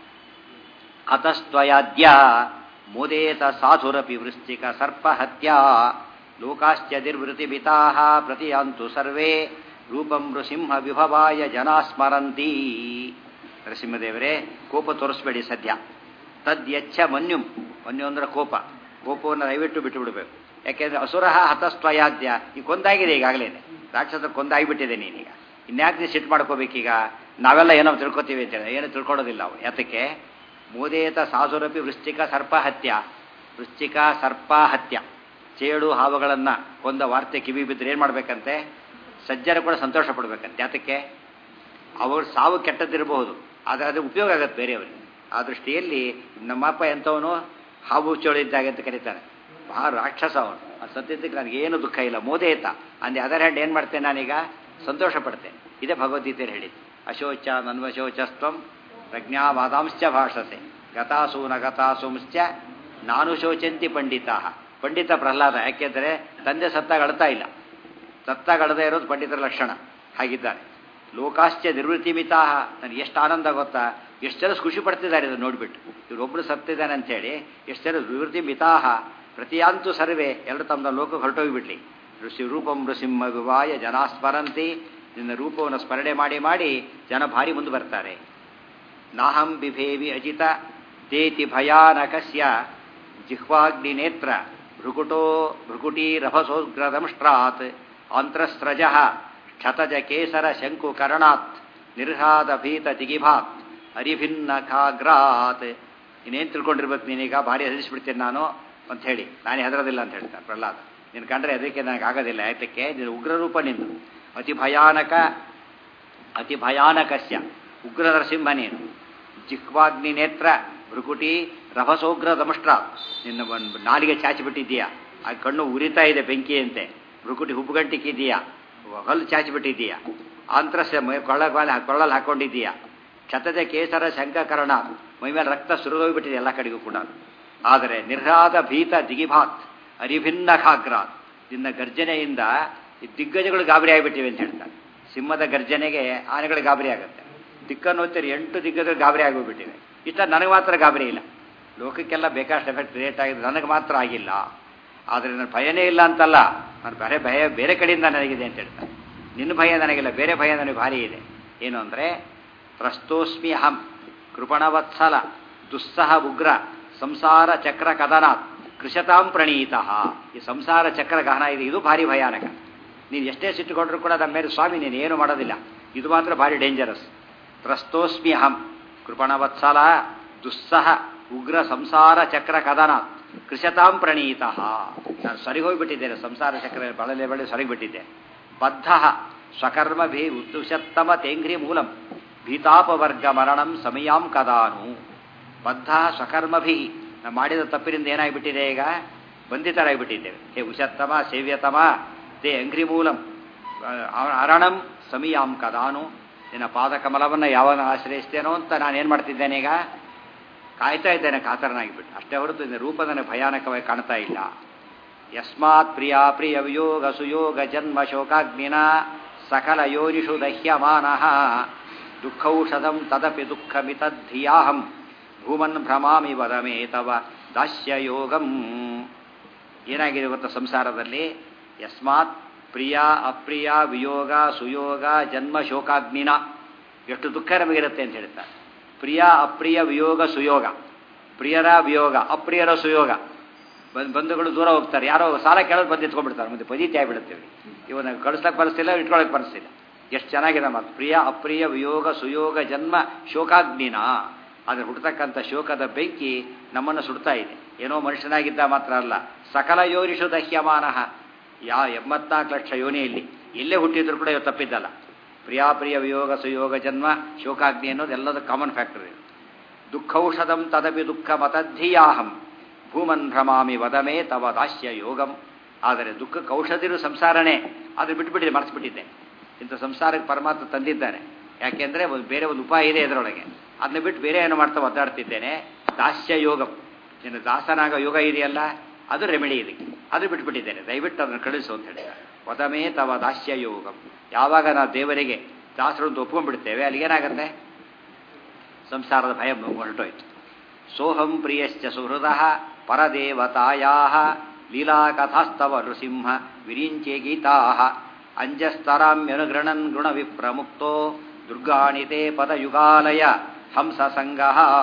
ಅತಸ್ತ್ವಯಾದ್ಯ ಮೋದೇತ ಸಾಧುರಪಿ ವೃಶ್ಚಿಕ ಸರ್ಪಹತ್ಯಾ ಲೋಕಾಶ್ಚ ನಿರ್ವೃತಿಮಿತಾ ಪ್ರತಿಯಾಂತು ಸರ್ವೇ ರೂಪಂ ನೃಸಿಂಹ ವಿಭವಾಯ ಜನ ಸ್ಮರಂತಿ ನರಸಿಂಹದೇವರೇ ಕೋಪ ತೋರಿಸ್ಬೇಡಿ ಸದ್ಯ ತದ್ಯಚ್ಛ ಮನ್ಯುಂ ಮನ್ಯು ಅಂದ್ರೆ ಕೋಪ ಕೋಪವನ್ನು ದಯವಿಟ್ಟು ಬಿಟ್ಟು ಬಿಡಬೇಕು ಯಾಕೆಂದ್ರೆ ಅಸುರ ಹತಸ್ತ್ವಯಾದ್ಯ ಈಗ ಕೊಂದಾಗಿದೆ ಈಗಾಗಲೇ ರಾಕ್ಷಸರು ಕೊಂದಾಗಿಬಿಟ್ಟಿದೆ ನೀನೀಗ ಇನ್ಯಾಕೆ ನೀನು ಸಿಟ್ಟು ಮಾಡ್ಕೋಬೇಕೀಗ ನಾವೆಲ್ಲ ಏನೋ ತಿಳ್ಕೊತೀವಿ ಅಂತೇಳಿ ಏನು ತಿಳ್ಕೊಳ್ಳೋದಿಲ್ಲ ಅವು ಯಾತಕ್ಕೆ ಮೋದೇತ ಸಾಧುರಪಿ ವೃಶ್ಚಿಕ ಸರ್ಪ ಹತ್ಯ ವೃಶ್ಚಿಕ ಸರ್ಪ ಹತ್ಯ ಚೇಳು ಹಾವುಗಳನ್ನು ಕೊಂದ ವಾರ್ತೆ ಕಿವಿ ಬಿದ್ದರೆ ಏನು ಮಾಡಬೇಕಂತೆ ಸಜ್ಜನ ಕೂಡ ಸಂತೋಷ ಪಡಬೇಕಂತೆ ಯಾತಕ್ಕೆ ಅವ್ರ ಸಾವು ಕೆಟ್ಟದ್ದಿರಬಹುದು ಆದರೆ ಅದು ಉಪಯೋಗ ಆಗುತ್ತೆ ಬೇರೆಯವರಿಗೆ ಆ ದೃಷ್ಟಿಯಲ್ಲಿ ನಮ್ಮಪ್ಪ ಎಂಥವನು ಹಾವು ಚೋಳು ಇದ್ದಾಗ ಅಂತ ಕರೀತಾನೆ ಬಹಳ ರಾಕ್ಷಸ ಅವನು ಆ ಸತ್ಯಕ್ಕೆ ನನಗೇನು ದುಃಖ ಇಲ್ಲ ಮೋದೇತ ಅಂದೆ ಅದರ ಹ್ಯಾಂಡ್ ಏನು ಮಾಡ್ತೇನೆ ನಾನೀಗ ಸಂತೋಷ ಪಡ್ತೇನೆ ಇದೇ ಭಗವದ್ಗೀತೆಯಲ್ಲಿ ಹೇಳಿದ್ದು ಅಶೋಚ ನನ್ವಶೋಚಸ್ತ್ವಂ ಪ್ರಜ್ಞಾವಾದಾಂಶ್ಚ ಭಾಷಸೆ ಗತಾಸು ನ ಗತಾಸುಂಶ್ಚ ನಾನು ಶೋಚಂತಿ ಪಂಡಿತಾ ಪಂಡಿತ ಪ್ರಹ್ಲಾದ ಯಾಕೆಂದರೆ ತಂದೆ ಸತ್ತಾಗ ಅಳ್ತಾ ಇಲ್ಲ ಸತ್ತಾಗ ಅಳದೇ ಇರೋದು ಪಂಡಿತರ ಲಕ್ಷಣ ಹಾಗಿದ್ದಾರೆ ಲೋಕಾಶ್ಚ ನಿರ್ವೃತ್ತಿ ಮಿತಾ ನನಗೆ ಎಷ್ಟು ಆನಂದ ಗೊತ್ತಾ ಎಷ್ಟು ಜನ ಖುಷಿ ಪಡ್ತಿದ್ದಾರೆ ಇದನ್ನು ನೋಡಿಬಿಟ್ಟು ಇವರೊಬ್ಬರು ಸತ್ತಿದ್ದಾನೆ ಅಂತೇಳಿ ಎಷ್ಟು ಜನ ನಿವೃತ್ತಿ ಮಿತಾಹ ಪ್ರತಿಯಾಂತು ಸರ್ವೇ ಎರಡು ತಮ್ಮ ಲೋಕಕ್ಕೆ ಹೊರಟೋಗಿಬಿಡ್ಲಿ ಋಷಿ ರೂಪಂ ನೃಸಿಂಹ ವಿವಾಯ ಜನ ಸ್ಮರಂತಿ ನಿನ್ನ ರೂಪವನ್ನು ಸ್ಮರಣೆ ಮಾಡಿ ಮಾಡಿ ಜನ ಭಾರಿ ಮುಂದೆ ಬರ್ತಾರೆ ನಾಹಂ ಬಿಭೇವಿ ಅಜಿತ ತೇತಿ ಭಯಾನಕಸ್ಯ ಜಿಹ್ವಾಗ್ನಿನೇತ್ರ ಭೃಕುಟೋ ಭೃಕುಟೀರಭಸೋಗ್ರದಂಷ್ಟ್ರಾತ್ ಆಂತ್ರಸ್ರಜ ಕ್ಷತಜ ಕೇಸರ ಶಂಕು ಕರ್ಣಾತ್ ನಿರ್ಹಾದ ಭೀತ ತಿಗಿಭಾತ್ ಅರಿಭಿನ್ನ ಖಾಗ್ರಾತ್ ಇನ್ನೇನು ತಿಳ್ಕೊಂಡಿರ್ಬೇಕು ನೀನೀಗ ಭಾರಿ ಹೆದರಿಸ್ಬಿಡ್ತೀನಿ ನಾನು ಅಂತ ಹೇಳಿ ನಾನೇ ಹೆದರೋದಿಲ್ಲ ಅಂತ ಹೇಳ್ತಾರೆ ಪ್ರಹ್ಲಾದ ನೀನು ಕಂಡ್ರೆ ಅದಕ್ಕೆ ನನಗೆ ಆಗೋದಿಲ್ಲ ಯಾತಕ್ಕೆ ನೀನು ಉಗ್ರರೂಪ ನಿಂದು ಅತಿ ಭಯಾನಕ ಅತಿ ಭಯಾನಕಸ್ಯ ಉಗ್ರ ನರಸಿಂಹ ನೀನು ಜಿಹ್ವಾಗ್ನಿ ನೇತ್ರ ಭೃಕುಟಿ ರಭಸೋಗ್ರ ದಮಷ್ಟ್ರ ನಿನ್ನ ಒಂದು ನಾಲಿಗೆ ಚಾಚಿಬಿಟ್ಟಿದ್ದೀಯಾ ಆ ಕಣ್ಣು ಉರಿತಾ ಇದೆ ಬೆಂಕಿಯಂತೆ ಭೃಕುಟಿ ಹುಬ್ಬುಗಂಟಿಕ್ಕಿದ್ದೀಯಾ ಹಲ್ಲು ಚಾಚಿಬಿಟ್ಟಿದ್ದೀಯಾ ಆಂತ್ರಸ್ಯ ಕೊಳ್ಳ ಕೊಳ್ಳಲ್ಲಿ ಹಾಕೊಂಡಿದ್ದೀಯಾ ಕ್ಷತದ ಕೇಸರ ಶಂಕಕರಣ ಮೈ ಮೇಲೆ ರಕ್ತ ಸುರಿದೋಗ್ಬಿಟ್ಟಿದೆ ಎಲ್ಲ ಕಡೆಗೂ ಕೂಡ ಆದರೆ ನಿರ್ರಾದ ಭೀತ ದಿಗಿಭಾತ್ ಅರಿಭಿನ್ನ ಖಾಗ್ರಾತ್ ನಿನ್ನ ಗರ್ಜನೆಯಿಂದ ಈ ದಿಗ್ಗಜಗಳು ಗಾಬರಿ ಆಗಿಬಿಟ್ಟಿವೆ ಅಂತ ಹೇಳ್ತಾರೆ ಸಿಂಹದ ಗರ್ಜನೆಗೆ ಆನೆಗಳು ಗಾಬರಿ ಆಗುತ್ತೆ ದಿಕ್ಕನ್ನು ಹೋಗ್ತಾರೆ ಎಂಟು ದಿಗ್ಗಜಗಳು ಗಾಬರಿ ಆಗೋಗ್ಬಿಟ್ಟಿವೆ ಇಷ್ಟ ನನಗೆ ಮಾತ್ರ ಗಾಬರಿ ಇಲ್ಲ ಲೋಕಕ್ಕೆಲ್ಲ ಬೇಕಾಷ್ಟು ಎಫೆಕ್ಟ್ ಕ್ರಿಯೇಟ್ ಆಗಿದೆ ನನಗೆ ಮಾತ್ರ ಆಗಿಲ್ಲ ಆದರೆ ನನ್ನ ಭಯನೇ ಇಲ್ಲ ಅಂತಲ್ಲ ನಾನು ಬೇರೆ ಭಯ ಬೇರೆ ಕಡೆಯಿಂದ ನನಗಿದೆ ಅಂತ ಹೇಳ್ತಾರೆ ನಿನ್ನ ಭಯ ನನಗಿಲ್ಲ ಬೇರೆ ಭಯ ನನಗೆ ಭಾರಿ ಇದೆ ಏನು ಅಂದರೆ ಪ್ರಸ್ತೋಸ್ಮಿ ಅಹಂ ಕೃಪಣವತ್ಸಲ ದುಸ್ಸಹ ಉಗ್ರ ಸಂಸಾರ ಚಕ್ರ ಕದನಾತ್ ಕೃಷತಾಂ ಪ್ರಣೀತಃ ಈ ಸಂಸಾರ ಚಕ್ರ ಗಹನ ಇದೆ ಇದು ಭಾರಿ ಭಯಾನಕ ನೀನು ಎಷ್ಟೇ ಸಿಟ್ಟುಕೊಂಡ್ರು ಕೂಡ ನಮ್ಮ ಮೇಲೆ ಸ್ವಾಮಿ ನೀನು ಏನು ಮಾಡೋದಿಲ್ಲ ಇದು ಮಾತ್ರ ಭಾರಿ ಡೇಂಜರಸ್ ತ್ರಸ್ತೋಸ್ಮಿ ಅಹಂ ಕೃಪಣವತ್ಸಲ ದುಸ್ಸಹ ಉಗ್ರ ಸಂಸಾರ ಚಕ್ರ ಕದನಾತ್ ಕೃಷತಾಂ ಪ್ರಣೀತಃ ನಾನು ಸರಿಗೋಗ್ಬಿಟ್ಟಿದ್ದೇನೆ ಸಂಸಾರ ಚಕ್ರ ಬಳಲೆ ಬಳಿ ಸರಿಗಿಬಿಟ್ಟಿದ್ದೆ ಬದ್ಧ ಸ್ವಕರ್ಮಭಿ ಉದ್ದುಷತ್ತಮ ತೇಂಘ್ರಿ ಮೂಲಂ ಭೀತಾಪವರ್ಗ ಮರಣಂ ಸಮಯಾಂ ಕದಾನು ಬದ್ಧ ಸ್ವಕರ್ಮಭಿ ನಾವು ಮಾಡಿದ ತಪ್ಪಿನಿಂದ ಏನಾಗಿಬಿಟ್ಟಿದೆ ಈಗ ಬಂಧಿತರಾಗಿಬಿಟ್ಟಿದ್ದೇವೆ ಹೇ ಉಷತ್ತಮ ಸೇವ್ಯತಮ ತೇ ಅಂಗ್ರಿ ಮೂಲಂ ಅರಣಂ ಸಮಯಾಂ ಕದಾನು ನಿನ್ನ ಪಾದಕಮಲವನ್ನು ಯಾವಾಗ ಆಶ್ರಯಿಸ್ತೇನೋ ಅಂತ ನಾನು ಏನು ಮಾಡ್ತಿದ್ದೇನೆ ಈಗ ಕಾಯ್ತಾ ಇದ್ದೇನೆ ಕಾತರನಾಗಿಬಿಟ್ಟು ಅಷ್ಟೇ ಹೊರತು ನಿನ್ನ ರೂಪ ನನಗೆ ಭಯಾನಕವಾಗಿ ಕಾಣ್ತಾ ಇಲ್ಲ ಯಸ್ಮಾತ್ ಪ್ರಿಯ ಪ್ರಿಯ ವಿಯೋಗ ಸುಯೋಗ ಜನ್ಮ ಶೋಕಾಗ್ನಿನ ಸಕಲ ಯೋನಿಷು ದಹ್ಯಮಾನಃ ದುಃಖೌಷಧಂ ತದಪಿ ದುಃಖಮಿತದ್ಧಿಯಾಹಂ ಭೂಮನ್ ಭ್ರಮಾಮಿ ವದಮೇ ತವ ದಾಸ್ಯಯೋಗಂ ಏನಾಗಿದೆ ಗೊತ್ತಾ ಸಂಸಾರದಲ್ಲಿ ಯಸ್ಮಾತ್ ಪ್ರಿಯ ಅಪ್ರಿಯ ವಿಯೋಗ ಸುಯೋಗ ಜನ್ಮ ಶೋಕಾಗ್ನಿನ ಎಷ್ಟು ದುಃಖ ನಮಗಿರುತ್ತೆ ಅಂತ ಹೇಳ್ತಾರೆ ಪ್ರಿಯ ಅಪ್ರಿಯ ವಿಯೋಗ ಸುಯೋಗ ಪ್ರಿಯರ ವಿಯೋಗ ಅಪ್ರಿಯರ ಸುಯೋಗ ಬಂದ್ ಬಂಧುಗಳು ದೂರ ಹೋಗ್ತಾರೆ ಯಾರೋ ಸಾಲ ಕೇಳೋದು ಬಂದು ಎತ್ಕೊಂಡ್ಬಿಡ್ತಾರೆ ಮುಂದೆ ಪದೀತಿ ಆಗಿಬಿಡುತ್ತೇವೆ ಇವನ್ನ ಕಳಿಸ್ಲಕ್ಕೆ ಬರೆಸ್ತಿಲ್ಲ ಇಟ್ಕೊಳಕ್ಕೆ ಬರೆಸ್ತಿಲ್ಲ ಎಷ್ಟು ಚೆನ್ನಾಗಿದೆ ಮಾತು ಪ್ರಿಯ ಅಪ್ರಿಯ ವಿಯೋಗ ಸುಯೋಗ ಜನ್ಮ ಶೋಕಾಗ್ನಿನ ಆದರೆ ಹುಟ್ಟತಕ್ಕಂಥ ಶೋಕದ ಬೆಂಕಿ ನಮ್ಮನ್ನು ಸುಡ್ತಾ ಇದೆ ಏನೋ ಮನುಷ್ಯನಾಗಿದ್ದ ಮಾತ್ರ ಅಲ್ಲ ಸಕಲ ಯೋನಿಷು ದಹ್ಯಮಾನಃ ಯಾ ಎಂಬತ್ನಾಲ್ಕು ಲಕ್ಷ ಯೋನಿಯಲ್ಲಿ ಎಲ್ಲೇ ಹುಟ್ಟಿದ್ರು ಕೂಡ ಇವತ್ತು ತಪ್ಪಿದ್ದಲ್ಲ ಪ್ರಿಯಾಪ್ರಿಯ ವಿಯೋಗ ಸುಯೋಗ ಜನ್ಮ ಶೋಕಾಗ್ನಿ ಅನ್ನೋದು ಎಲ್ಲದ ಕಾಮನ್ ಫ್ಯಾಕ್ಟರ್ ಇದು ದುಃಖೌಷಧಂ ತದಪಿ ದುಃಖ ಮತದ್ಧಿಯಾಹಂ ಭೂಮನ್ ಭ್ರಮಾಮಿ ವದಮೇ ತವ ದಾಸ್ಯ ಯೋಗಂ ಆದರೆ ದುಃಖಕ್ಕೆ ಔಷಧಿರು ಸಂಸಾರನೇ ಅದು ಬಿಟ್ಬಿಟ್ಟಿದೆ ಮರೆಸ್ಬಿಟ್ಟಿದ್ದೆ ಇಂಥ ಸಂಸಾರಕ್ಕೆ ಪರಮಾತ್ಮ ತಂದಿದ್ದಾನೆ ಯಾಕೆಂದರೆ ಒಂದು ಬೇರೆ ಒಂದು ಉಪಾಯ ಇದೆ ಇದರೊಳಗೆ ಅದನ್ನ ಬಿಟ್ಟು ಬೇರೆ ಏನು ಮಾಡ್ತಾ ಒದ್ದಾಡ್ತಿದ್ದೇನೆ ದಾಸ್ಯ ಯೋಗಂ ನಿನ್ನ ದಾಸನಾಗ ಯೋಗ ಇದೆಯಲ್ಲ ಅದು ರೆಮಿಡಿ ಇದಕ್ಕೆ ಅದು ಬಿಟ್ಬಿಟ್ಟಿದ್ದೇನೆ ದಯವಿಟ್ಟು ಅದನ್ನು ಕಳಿಸು ಅಂತ ಹೇಳಿದ್ದಾರೆ ವದಮೇ ತವ ದಾಸ್ಯ ಯೋಗಂ ಯಾವಾಗ ನಾವು ದೇವರಿಗೆ ದಾಸರು ಅಂತ ಒಪ್ಕೊಂಡ್ಬಿಡ್ತೇವೆ ಅಲ್ಲಿಗೇನಾಗತ್ತೆ ಸಂಸಾರದ ಭಯ ಹೊರಟೋಯ್ತು ಸೋಹಂ ಪ್ರಿಯಶ್ಚ ಸುಹೃದ ಪರದೇವತಾಯಾ ಲೀಲಾಕಥಾಸ್ತವ ನೃಸಿಂಹ ವಿರಿಂಚೆ ಗೀತಾ ಅಂಜಸ್ತರಾಮ್ಯನುಗೃಣನ್ ಗುಣವಿಪ್ರಮುಕ್ತೋ ದುರ್ಗಾಣಿತೆ ಪದಯುಗಾಲಯ ಹಂಸ ಸಂಗ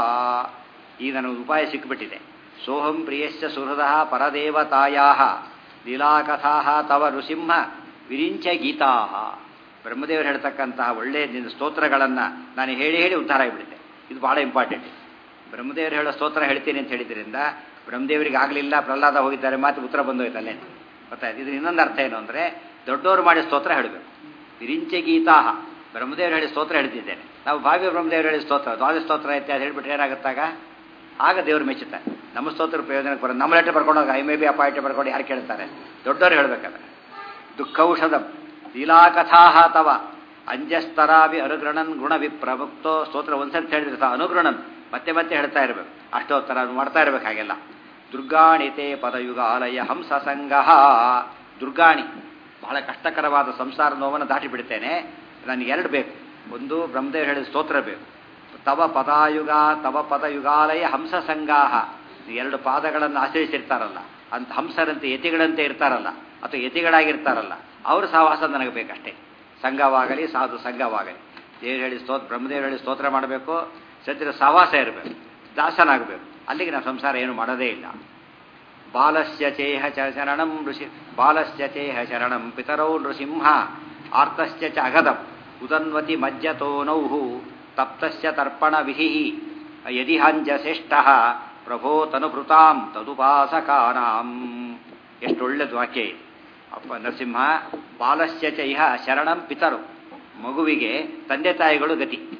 ಈಗ ನನಗೆ ಉಪಾಯ ಸಿಕ್ಕಿಬಿಟ್ಟಿದೆ ಸೋಹಂ ಪ್ರಿಯಶ್ಚ ಸುಹೃದ ಪರದೇವತಾಯಾ ಲೀಲಾಕಥಾ ತವ ನೃಸಿಂಹ ವಿರಿಂಚ ಗೀತಾ ಬ್ರಹ್ಮದೇವರು ಹೇಳ್ತಕ್ಕಂತಹ ಒಳ್ಳೆಯ ನಿನ್ನ ಸ್ತೋತ್ರಗಳನ್ನು ನಾನು ಹೇಳಿ ಹೇಳಿ ಉದ್ಧಾರ ಆಗಿಬಿಟ್ಟಿದ್ದೆ ಇದು ಭಾಳ ಇಂಪಾರ್ಟೆಂಟ್ ಬ್ರಹ್ಮದೇವರು ಹೇಳೋ ಸ್ತೋತ್ರ ಹೇಳ್ತೀನಿ ಅಂತ ಹೇಳಿದ್ರಿಂದ ಬ್ರಹ್ಮದೇವರಿಗೆ ಆಗಲಿಲ್ಲ ಪ್ರಹ್ಲಾದ ಹೋಗಿದ್ದಾರೆ ಮಾತು ಉತ್ತರ ಬಂದೋಯ್ತು ಅಲ್ಲೇ ಗೊತ್ತಾಯ್ತು ಇದು ಇನ್ನೊಂದು ಅರ್ಥ ಏನು ಅಂದರೆ ದೊಡ್ಡವರು ಮಾಡಿ ಸ್ತೋತ್ರ ಹೇಳಬೇಕು ವಿರಿಂಚೆ ಗೀತಾ ಬ್ರಹ್ಮದೇವರು ಹೇಳಿ ಸ್ತೋತ್ರ ಹೇಳ್ತಿದ್ದೇನೆ ನಾವು ಭಾವಿ ಬ್ರಹ್ಮದೇವರು ಹೇಳಿ ಸ್ತೋತ್ರ ದ್ವಾದ ಸ್ತೋತ್ರ ಐತೆ ಅದು ಹೇಳ್ಬಿಟ್ರೆ ಏನಾಗುತ್ತಾಗ ಆಗ ದೇವರು ಮೆಚ್ಚುತ್ತಾರೆ ನಮ್ಮ ಸ್ತೋತ್ರ ಪ್ರಯೋಜನಕ್ಕೆ ಬರೋದು ನಮ್ಮ ಲೆಟ್ರ್ ಬರ್ಕೊಂಡಾಗ ಐ ಮೇ ಬಿ ಅಪ್ಪ ಐಟೆ ಬರ್ಕೊಂಡು ಯಾರು ಕೇಳ್ತಾರೆ ದೊಡ್ಡವರು ಹೇಳ್ಬೇಕಾದ್ರೆ ದುಃಖೌಷಧಂ ಲೀಲಾಕಥಾ ತವ ಅಂಜಸ್ತರಾಭಿ ಅನುಗ್ರಣನ್ ಗುಣ ವಿಪ್ರಮುಕ್ತೋ ಸ್ತೋತ್ರ ಒಂದ್ಸತಿ ಹೇಳಿದ್ರೆ ಅನುಗ್ರಣನ್ ಮತ್ತೆ ಮತ್ತೆ ಹೇಳ್ತಾ ಇರಬೇಕು ಅಷ್ಟೋ ಥರ ಮಾಡ್ತಾ ಇರಬೇಕು ಹಾಗೆಲ್ಲ ದುರ್ಗಾಣಿತೆ ಪದಯುಗ ಆಲಯ ಹಂಸ ಸಂಗ ದುರ್ಗಾಣಿ ಬಹಳ ಕಷ್ಟಕರವಾದ ಸಂಸಾರ ನೋವನ್ನು ದಾಟಿ ಬಿಡ್ತೇನೆ ನನಗೆ ಎರಡು ಬೇಕು ಒಂದು ಬ್ರಹ್ಮದೇವ್ ಹೇಳಿದ ಸ್ತೋತ್ರ ಬೇಕು ತವ ಪದಾಯುಗ ತವ ಪದಯುಗಾಲಯ ಹಂಸ ಸಂಗಾಹ ಎರಡು ಪಾದಗಳನ್ನು ಆಶ್ರಯಿಸಿರ್ತಾರಲ್ಲ ಅಂತ ಹಂಸರಂತೆ ಯತಿಗಳಂತೆ ಇರ್ತಾರಲ್ಲ ಅಥವಾ ಯತಿಗಳಾಗಿರ್ತಾರಲ್ಲ ಅವ್ರ ಸಹವಾಸ ನನಗೆ ಬೇಕಷ್ಟೇ ಸಂಘವಾಗಲಿ ಸಾಧು ಸಂಘವಾಗಲಿ ದೇವ್ರು ಹೇಳಿ ಸ್ತೋತ್ರ ಬ್ರಹ್ಮದೇವ್ರು ಹೇಳಿ ಸ್ತೋತ್ರ ಮಾಡಬೇಕು ಸತ್ಯದ ಸಹವಾಸ ಇರಬೇಕು ದಾಸನಾಗಬೇಕು ಅಲ್ಲಿಗೆ ನಾವು ಸಂಸಾರ ಏನು ಮಾಡೋದೇ ಇಲ್ಲ ಬಾಲಸ್ಯ ಚೇಹ ಚ ಶರಣಂ ಋಷಿ ಬಾಲಸ್ಯ ಚೇಹ ಶರಣಂ ಪಿತರೌ ನೃಸಿಂಹ ಆರ್ತಸ್ಯ ಚ ಅಗದಂ ಉದನ್ವತಿ ಮಜ್ಜತೋ ನೌಹು ತಪ್ತಸ್ಯ ತರ್ಪಣ ವಿಹಿ ಯದಿಹಾಂಜಶ್ರೇಷ್ಠ ಪ್ರಭೋ ತನುಭೃತಾಂ ತದುಪಾಸಕಾನಾಂ ಎಷ್ಟೊಳ್ಳೆದು ವಾಕ್ಯ ಇದೆ ಅಪ್ಪ ನರಸಿಂಹ ಬಾಲಸ್ಯ ಚ ಇಹ ಶರಣಂ ಪಿತರು ಮಗುವಿಗೆ ತಂದೆ ತಾಯಿಗಳು ಗತಿ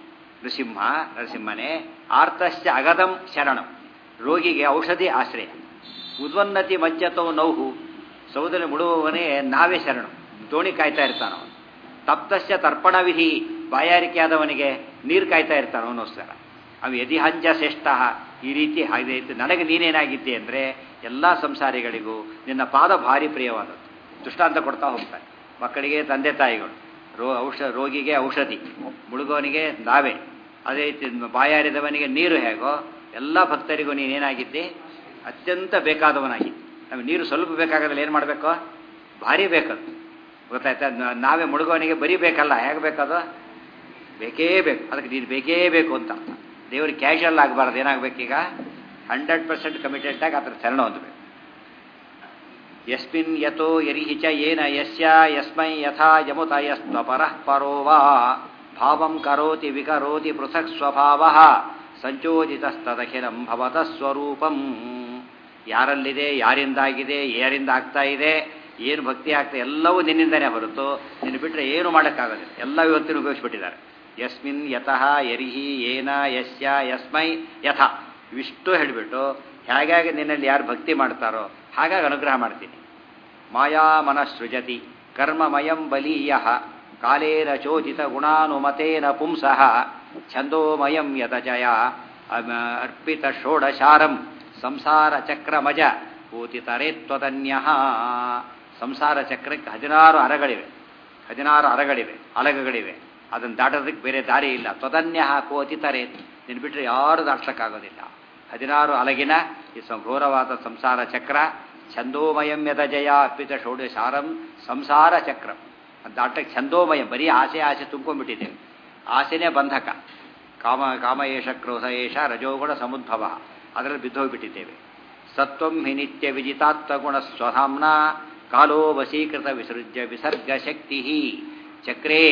ನೃಸಿಂಹ ನರಸಿಂಹನೇ ಆರ್ತಶ್ಚ ಅಗದಂ ಶರಣಂ ರೋಗಿಗೆ ಔಷಧಿ ಆಶ್ರಯ ಉದ್ವನ್ನತಿ ಮಜ್ಜತೋ ನೌಹು ಸೌದರಿ ಮುಡುವವನೇ ನಾವೇ ಶರಣು ದೋಣಿ ಕಾಯ್ತಾ ಇರ್ತಾನ ಅವನು ತಪ್ತಶ್ಚ ತರ್ಪಣ ವಿಧಿ ಬಾಯಾರಿಕೆ ಆದವನಿಗೆ ನೀರು ಕಾಯ್ತಾ ಇರ್ತಾನ ಅವನೋಸ್ಕರ ಅವು ಯದಿಹಂಜ ಶ್ರೇಷ್ಠ ಈ ರೀತಿ ಹಾಗೆ ಇತ್ತು ನನಗೆ ನೀನೇನಾಗಿದ್ದೆ ಅಂದರೆ ಎಲ್ಲ ಸಂಸಾರಿಗಳಿಗೂ ನಿನ್ನ ಪಾದ ಭಾರಿ ಪ್ರಿಯವಾದದ್ದು ದೃಷ್ಟಾಂತ ಕೊಡ್ತಾ ಹೋಗ್ತಾರೆ ಮಕ್ಕಳಿಗೆ ತಂದೆ ತಾಯಿಗಳು ರೋ ಔಷ ರೋಗಿಗೆ ಔಷಧಿ ಮುಳುಗೋನಿಗೆ ನಾವೇ ಅದೇ ರೀತಿ ಬಾಯಾರಿದವನಿಗೆ ನೀರು ಹೇಗೋ ಎಲ್ಲ ಭಕ್ತರಿಗೂ ನೀನೇನಾಗಿದ್ದೆ ಅತ್ಯಂತ ಬೇಕಾದವನಾಗಿದ್ದೆ ನಮಗೆ ನೀರು ಸ್ವಲ್ಪ ಬೇಕಾಗಲ್ಲ ಏನು ಮಾಡಬೇಕು ಭಾರಿ ಬೇಕದು ಗೊತ್ತಾಯ್ತಾ ನ- ನಾವೇ ಮುಳುಗೋನಿಗೆ ಬರೀ ಬೇಕಲ್ಲ ಹೇಗೆ ಬೇಕದು ಬೇಕೇ ಬೇಕು ಅದಕ್ಕೆ ನೀನು ಬೇಕೇ ಬೇಕು ಅಂತ ಅರ್ಥ ದೇವರಿಗೆ ಕ್ಯಾಶುವಲ್ ಆಗಬಾರ್ದು ಏನಾಗಬೇಕೀಗ ಹಂಡ್ರೆಡ್ ಪರ್ಸೆಂಟ್ ಕಮಿಟೆಡ್ ಆಗಿ ಅದರ ಶರಣ ಹೊಂದಬೇಕು ಯಸ್ಮಿನ್ ಯತೋ ಯರಿಹಿ ಚ ಏನ ಯಸ್ಯ ಯಸ್ಮೈ ಯಥಾ ಯಮುತ ಯಸ್ತ್ವಪರಃ ಪರೋ ವಾ ಭಾವಂ ಕರೋತಿ ವಿಕರೋತಿ ಪೃಥಕ್ ಸ್ವಭಾವ ಸಂಚೋದಿತಸ್ತದಖಿಲಂ ಭವತಃ ಸ್ವರೂಪಂ ಯಾರಲ್ಲಿದೆ ಯಾರಿಂದಾಗಿದೆ ಯಾರಿಂದ ಆಗ್ತಾ ಇದೆ ಏನು ಭಕ್ತಿ ಆಗ್ತಾ ಎಲ್ಲವೂ ನಿನ್ನಿಂದನೇ ಹೊರತು ನಿನ್ನ ಬಿಟ್ಟರೆ ಏನು ಮಾಡೋಕ್ಕಾಗೋದಿಲ್ಲ ಎಲ್ಲ ಇವತ್ತಿನ ಉಪಯೋಗಿಸ್ಬಿಟ್ಟಿದ್ದಾರೆ ಯಸ್ಮಿನ್ ಯತಃ ಯರಿಹಿ ಏನ ಯಸ್ಯ ಯಸ್ಮೈ ಯಥ ಇವಿಷ್ಟು ಹೇಳಿಬಿಟ್ಟು ಹೇಗಾಗಿ ನಿನ್ನಲ್ಲಿ ಯಾರು ಭಕ್ತಿ ಮಾಡ್ತಾರೋ ಹಾಗಾಗಿ ಅನುಗ್ರಹ ಮಾಡ್ತೀನಿ ಮಾಯಾ ಮನಃಸೃಜತಿ ಕರ್ಮಮಯಂ ಬಲೀಯ ಕಾಲೇನ ಚೋದಿತ ಗುಣಾನುಮತೇನ ಪುಂಸಃ ಛಂದೋಮಯಂ ಯತಜಯ ಅಮ- ಅರ್ಪಿತ ಷೋಡಶಾರಂ ಸಂಸಾರ ಚಕ್ರಮಜ ಪೂತಿತರೇತ್ವದನ್ಯ ಸಂಸಾರ ಚಕ್ರಕ್ಕೆ ಹದಿನಾರು ಅರಗಳಿವೆ ಹದಿನಾರು ಅರಗಳಿವೆ ಅಲಗಗಳಿವೆ ಅದನ್ನು ದಾಟೋದಕ್ಕೆ ಬೇರೆ ದಾರಿ ಇಲ್ಲ ತ್ವದನ್ಯ ಕೋತಿತರೆ ನಿನ್ನ ಬಿಟ್ಟರೆ ಯಾರು ದಾಟ್ಸಕ್ಕಾಗೋದಿಲ್ಲ ಹದಿನಾರು ಅಲಗಿನ ಈ ಸ- ಘೋರವಾದ ಸಂಸಾರ ಚಕ್ರ ಛಂದೋಮಯಂ ಯದಜಯ ಅರ್ಪಿತ ಷೋಡಶಾರಂ ಸಂಸಾರ ಚಕ್ರಂ ಅದು ದಾಟಕ್ಕೆ ಛಂದೋಮಯಂ ಬರೀ ಆಸೆ ಆಸೆ ತುಂಬ್ಕೊಂಡ್ಬಿಟ್ಟಿದ್ದೇವೆ ಆಸೆನೇ ಬಂಧಕ ಕಾಮ ಕಾಮ ಏಷ ಕ್ರೋಧ ಏಷ ರಜೋಗುಣ ಸಮುದ್ಭವ ಅದರಲ್ಲಿ ಬಿದ್ದೋಗ್ಬಿಟ್ಟಿದ್ದೇವೆ ಸತ್ವಂ ಹಿ ನಿತ್ಯ ವಿಜಿತಾತ್ಮಗುಣ ಸ್ವಧಾಮ್ನ ಕಾಲೋ ವಶೀಕೃತ ವಿಸೃಜ್ಯ ವಿಸರ್ಗ ಶಕ್ತಿ ಚಕ್ರೇ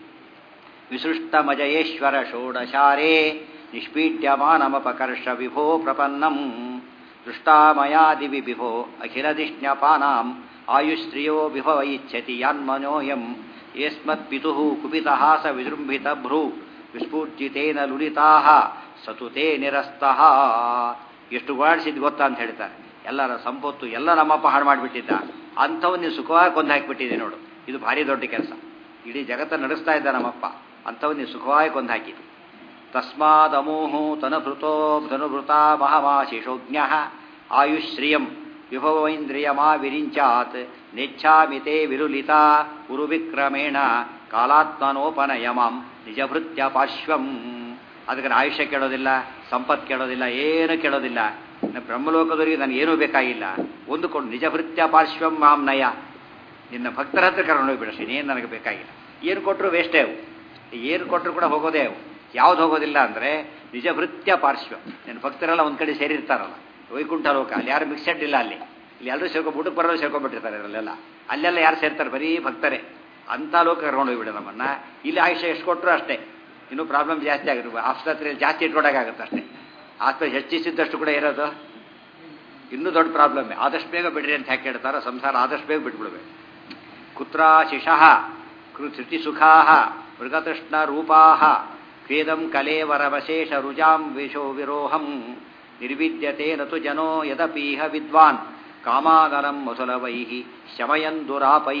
ವಿಸೃಷ್ಟಮಜಯೇಶ್ವರ ಷೋಡಶಾರೇ ನಿಷ್ಪೀಡ್ಯಮಾನಮಪಕರ್ಷ ವಿಭೋ ಪ್ರಪನ್ನಂ ದೃಷ್ಟಾಮಯಾದಿವಿ ವಿಭೋ ಅಖಿಲದಿಷ್ಣ್ಯಪಾನಾಂ ಆಯುಶ್ರಿಯೋ ವಿಭವ ಇಚ್ಛತಿ ಯಾನ್ಮನೋಯಂ ಯಸ್ಮತ್ಪಿತುಃ ಕುಪಿತಹಾಸ ವಿಜೃಂಭಿತ ಭ್ರೂ ವಿಸ್ಫೂರ್ಜಿತೇನ ಲುಲಿತಾಹ ಸತುತೇ ನಿರಸ್ತಃ ಎಷ್ಟು ಓಡಾಡಿಸಿದ್ ಗೊತ್ತಾ ಅಂತ ಹೇಳ್ತಾರೆ ಎಲ್ಲರ ಸಂಪತ್ತು ಎಲ್ಲ ನಮ್ಮಪ್ಪ ಹಾಳು ಮಾಡಿಬಿಟ್ಟಿದ್ದ ಅಂಥವನ್ನ ನೀವು ಸುಖವಾಗಿ ಕೊಂದು ಹಾಕಿಬಿಟ್ಟಿದೆ ನೋಡು ಇದು ಭಾರಿ ದೊಡ್ಡ ಕೆಲಸ ಇಡೀ ಜಗತ್ತ ನಡೆಸ್ತಾ ಇದ್ದ ನಮ್ಮಪ್ಪ ಅಂಥವನ್ನ ನೀವು ಸುಖವಾಗಿ ಕೊಂದು ಹಾಕಿದ್ದು ತಸ್ಮಾದಮೋಹೋ ತನುಭೃತೋ ಧನುಭೃತ ಮಹಮಾಶಿಷೋಜ್ಞ ಆಯುಶ್ರಿಯಂ ವಿಭವೈಂದ್ರಿಯಮಾ ವಿರಿಂಚಾತ್ ನೆಚ್ಛಾಮಿತೆ ವಿರುಲಿತ ಉರುವಿಕ್ರಮೇಣ ಕಾಲಾತ್ಮನೋಪನಯಮಾಂ ನಿಜಭೃತ್ಯ ಪಾರ್ಶ್ವಂ ಅದಕ್ಕೆ ಆಯುಷ್ಯ ಕೇಳೋದಿಲ್ಲ ಸಂಪತ್ತು ಕೇಳೋದಿಲ್ಲ ಏನು ಕೇಳೋದಿಲ್ಲ ನ- ಬ್ರಹ್ಮಲೋಕದವರಿಗೆ ನನಗೆ ಏನೂ ಬೇಕಾಗಿಲ್ಲ ಒಂದುಕೊಂಡು ನಿಜಭೃತ್ಯ ಪಾರ್ಶ್ವಂ ಮಾಂ ನಯ ನಿನ್ನ ಭಕ್ತರ ಹತ್ರ ಕರ್ಕೊಂಡು ಹೋಗ್ಬಿಡಷ್ಟು ಇನ್ನೇನು ನನಗೆ ಬೇಕಾಗಿಲ್ಲ ಏನು ಕೊಟ್ಟರು ವೇಸ್ಟೇ ಅವು ಏನು ಕೊಟ್ಟರು ಕೂಡ ಹೋಗೋದೇ ಅವು ಯಾವ್ದು ಹೋಗೋದಿಲ್ಲ ಅಂದರೆ ನಿಜ ಭೃತ್ಯ ಪಾರ್ಶ್ವ ನಿನ್ನ ಭಕ್ತರೆಲ್ಲ ಒಂದು ಕಡೆ ಸೇರಿರ್ತಾರಲ್ಲ ವೈಕುಂಠ ಲೋಕ ಅಲ್ಲಿ ಯಾರು ಮಿಕ್ಸೆಡ್ ಇಲ್ಲ ಅಲ್ಲಿ ಇಲ್ಲಿ ಎಲ್ಲರೂ ಸೇರ್ಕೊಂಡು ಊಟಕ್ಕೆ ಬರೋರು ಸೇರ್ಕೊಂಡ್ಬಿಟ್ಟಿರ್ತಾರೆ ಅದರಲ್ಲೆಲ್ಲ ಅಲ್ಲೆಲ್ಲ ಯಾರು ಸೇರ್ತಾರೆ ಬರೀ ಭಕ್ತರೇ ಅಂಥ ಲೋಕ ಕರ್ಕೊಂಡು ಹೋಗ್ಬಿಡ ನಮ್ಮನ್ನ ಇಲ್ಲಿ ಆಯುಷ್ಯ ಎಷ್ಟು ಕೊಟ್ಟರು ಅಷ್ಟೇ ಇನ್ನೂ ಪ್ರಾಬ್ಲಮ್ ಜಾಸ್ತಿ ಆಗಿರುತ್ತೆ ಆಸ್ಪತ್ರೆಯಲ್ಲಿ ಜಾಸ್ತಿ ಇಟ್ಕೊಂಡಾಗುತ್ತೆ ಅಷ್ಟೇ ಆಸ್ಪತ್ರೆ ಹೆಚ್ಚಿಸಿದ್ದಷ್ಟು ಕೂಡ ಇರೋದು ಇನ್ನೂ ದೊಡ್ಡ ಪ್ರಾಬ್ಲಮ್ ಆದಷ್ಟು ಬೇಗ ಬಿಡ್ರಿ ಅಂತ ಯಾಕೆ ಹೇಳ್ತಾರೋ ಸಂಸಾರ ಆದಷ್ಟು ಬೇಗ ಬಿಟ್ಬಿಡ್ಬೇಕು ಕುತ್ರಾಶಿಷಃ ಕೃತಿಸುಖಾ ಮೃಗತೃಷ್ಣ ರೂಪಾ ಕ್ವೇದಂ ಕಲೇವರವಶೇಷ ರುಜಾಂ ವಿಶೋ ವಿರೋಹಂ ನಿರ್ವಿದ್ಯತೆ ನತು ಜನೋ ಯದಪೀಹ ವಿದ್ವಾನ್ ಕಾಮಾಗರಂ ಮುಸಲವೈ ಶಮಯನ್ ದುರಾಪೈ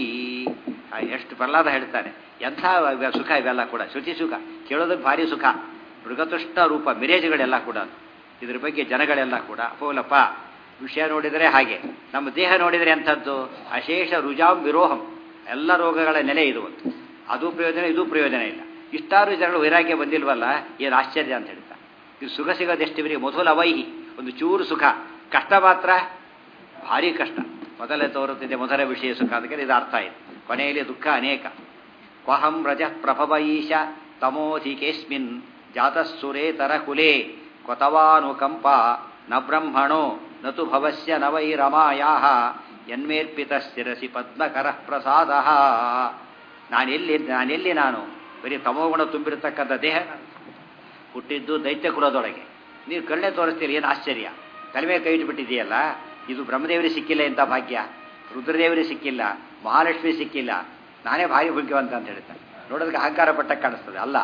ಎಷ್ಟು ಪ್ರಹ್ಲಾದ ಹೇಳ್ತಾನೆ ಎಂಥ ಇವ- ಸುಖ ಇವೆಲ್ಲ ಕೂಡ ಶುಚಿ ಸುಖ ಕೇಳೋದಕ್ಕೆ ಭಾರಿ ಸುಖ ಮೃಗತುಷ್ಟ ರೂಪ ಮಿರೇಜ್ಗಳೆಲ್ಲ ಕೂಡ ಇದ್ರ ಬಗ್ಗೆ ಜನಗಳೆಲ್ಲ ಕೂಡ ಹೋಲಪ್ಪ ವಿಷಯ ನೋಡಿದರೆ ಹಾಗೆ ನಮ್ಮ ದೇಹ ನೋಡಿದರೆ ಎಂಥದ್ದು ಅಶೇಷ ರುಜಾಂ ವಿರೋಹಂ ಎಲ್ಲ ರೋಗಗಳ ನೆಲೆ ಇದು ಒಂದು ಅದು ಪ್ರಯೋಜನ ಇದು ಪ್ರಯೋಜನ ಇಲ್ಲ ಇಷ್ಟಾರು ಜನಗಳು ವೈರಾಗ್ಯ ಬಂದಿಲ್ವಲ್ಲ ಏನು ಆಶ್ಚರ್ಯ ಅಂತ ಹೇಳ್ತಾ ಇದು ಸುಖ ಸಿಗೋದೆಷ್ಟಿವರಿಗೆ ಮೊದಲ ವೈಹಿ ಒಂದು ಚೂರು ಸುಖ ಕಷ್ಟ ಮಾತ್ರ ಭಾರಿ ಕಷ್ಟ ಮೊದಲೇ ತೋರುತ್ತಿದೆ ಮೊದಲ ವಿಷಯ ಸುಖ ಅದಕ್ಕೆ ಇದು ಅರ್ಥ ಆಯಿತು ಕೊನೆಯಲ್ಲಿ ದುಃಖ ಅನೇಕ ಕ್ವಹಂ ರಜ ಪ್ರಭವ ಈಶ ತಮೋಧಿಕೇಸ್ಮಿನ್ ಜಾತಸ್ಸುರೇತರ ಕುಲೇ ಕ್ವತವಾನುಕಂಪ ನ ಬ್ರಹ್ಮಣೋ ನತು ಭವಸ್ಯ ನ ವೈ ರಮಾಯಾ ಯನ್ಮೇರ್ಪಿತ ಸ್ಥಿರಸಿ ಪದ್ಮಕರ ಪ್ರಸಾದ ನಾನೆಲ್ಲಿ ನಾನೆಲ್ಲಿ ನಾನು ಬರೀ ತಮೋಗುಣ ತುಂಬಿರತಕ್ಕಂಥ ದೇಹ ಹುಟ್ಟಿದ್ದು ದೈತ್ಯ ಕುಲದೊಳಗೆ ನೀವು ಕರುಣೆ ತೋರಿಸ್ತೀರಿ ಏನು ಆಶ್ಚರ್ಯ ತಲೆ ಮೇಲೆ ಕೈ ಇಟ್ಬಿಟ್ಟಿದೆಯಲ್ಲ ಇದು ಬ್ರಹ್ಮದೇವರಿಗೆ ಸಿಕ್ಕಿಲ್ಲ ಇಂಥ ಭಾಗ್ಯ ರುದ್ರದೇವರಿಗೆ ಸಿಕ್ಕಿಲ್ಲ ಮಹಾಲಕ್ಷ್ಮಿ ಸಿಕ್ಕಿಲ್ಲ ನಾನೇ ಭಾರಿ ಭಾಗ್ಯವಂತ ಅಂತ ಹೇಳ್ತಾರೆ ನೋಡೋದಕ್ಕೆ ಅಹಂಕಾರ ಪಟ್ಟ ಕಾಣಿಸ್ತದೆ ಅಲ್ಲ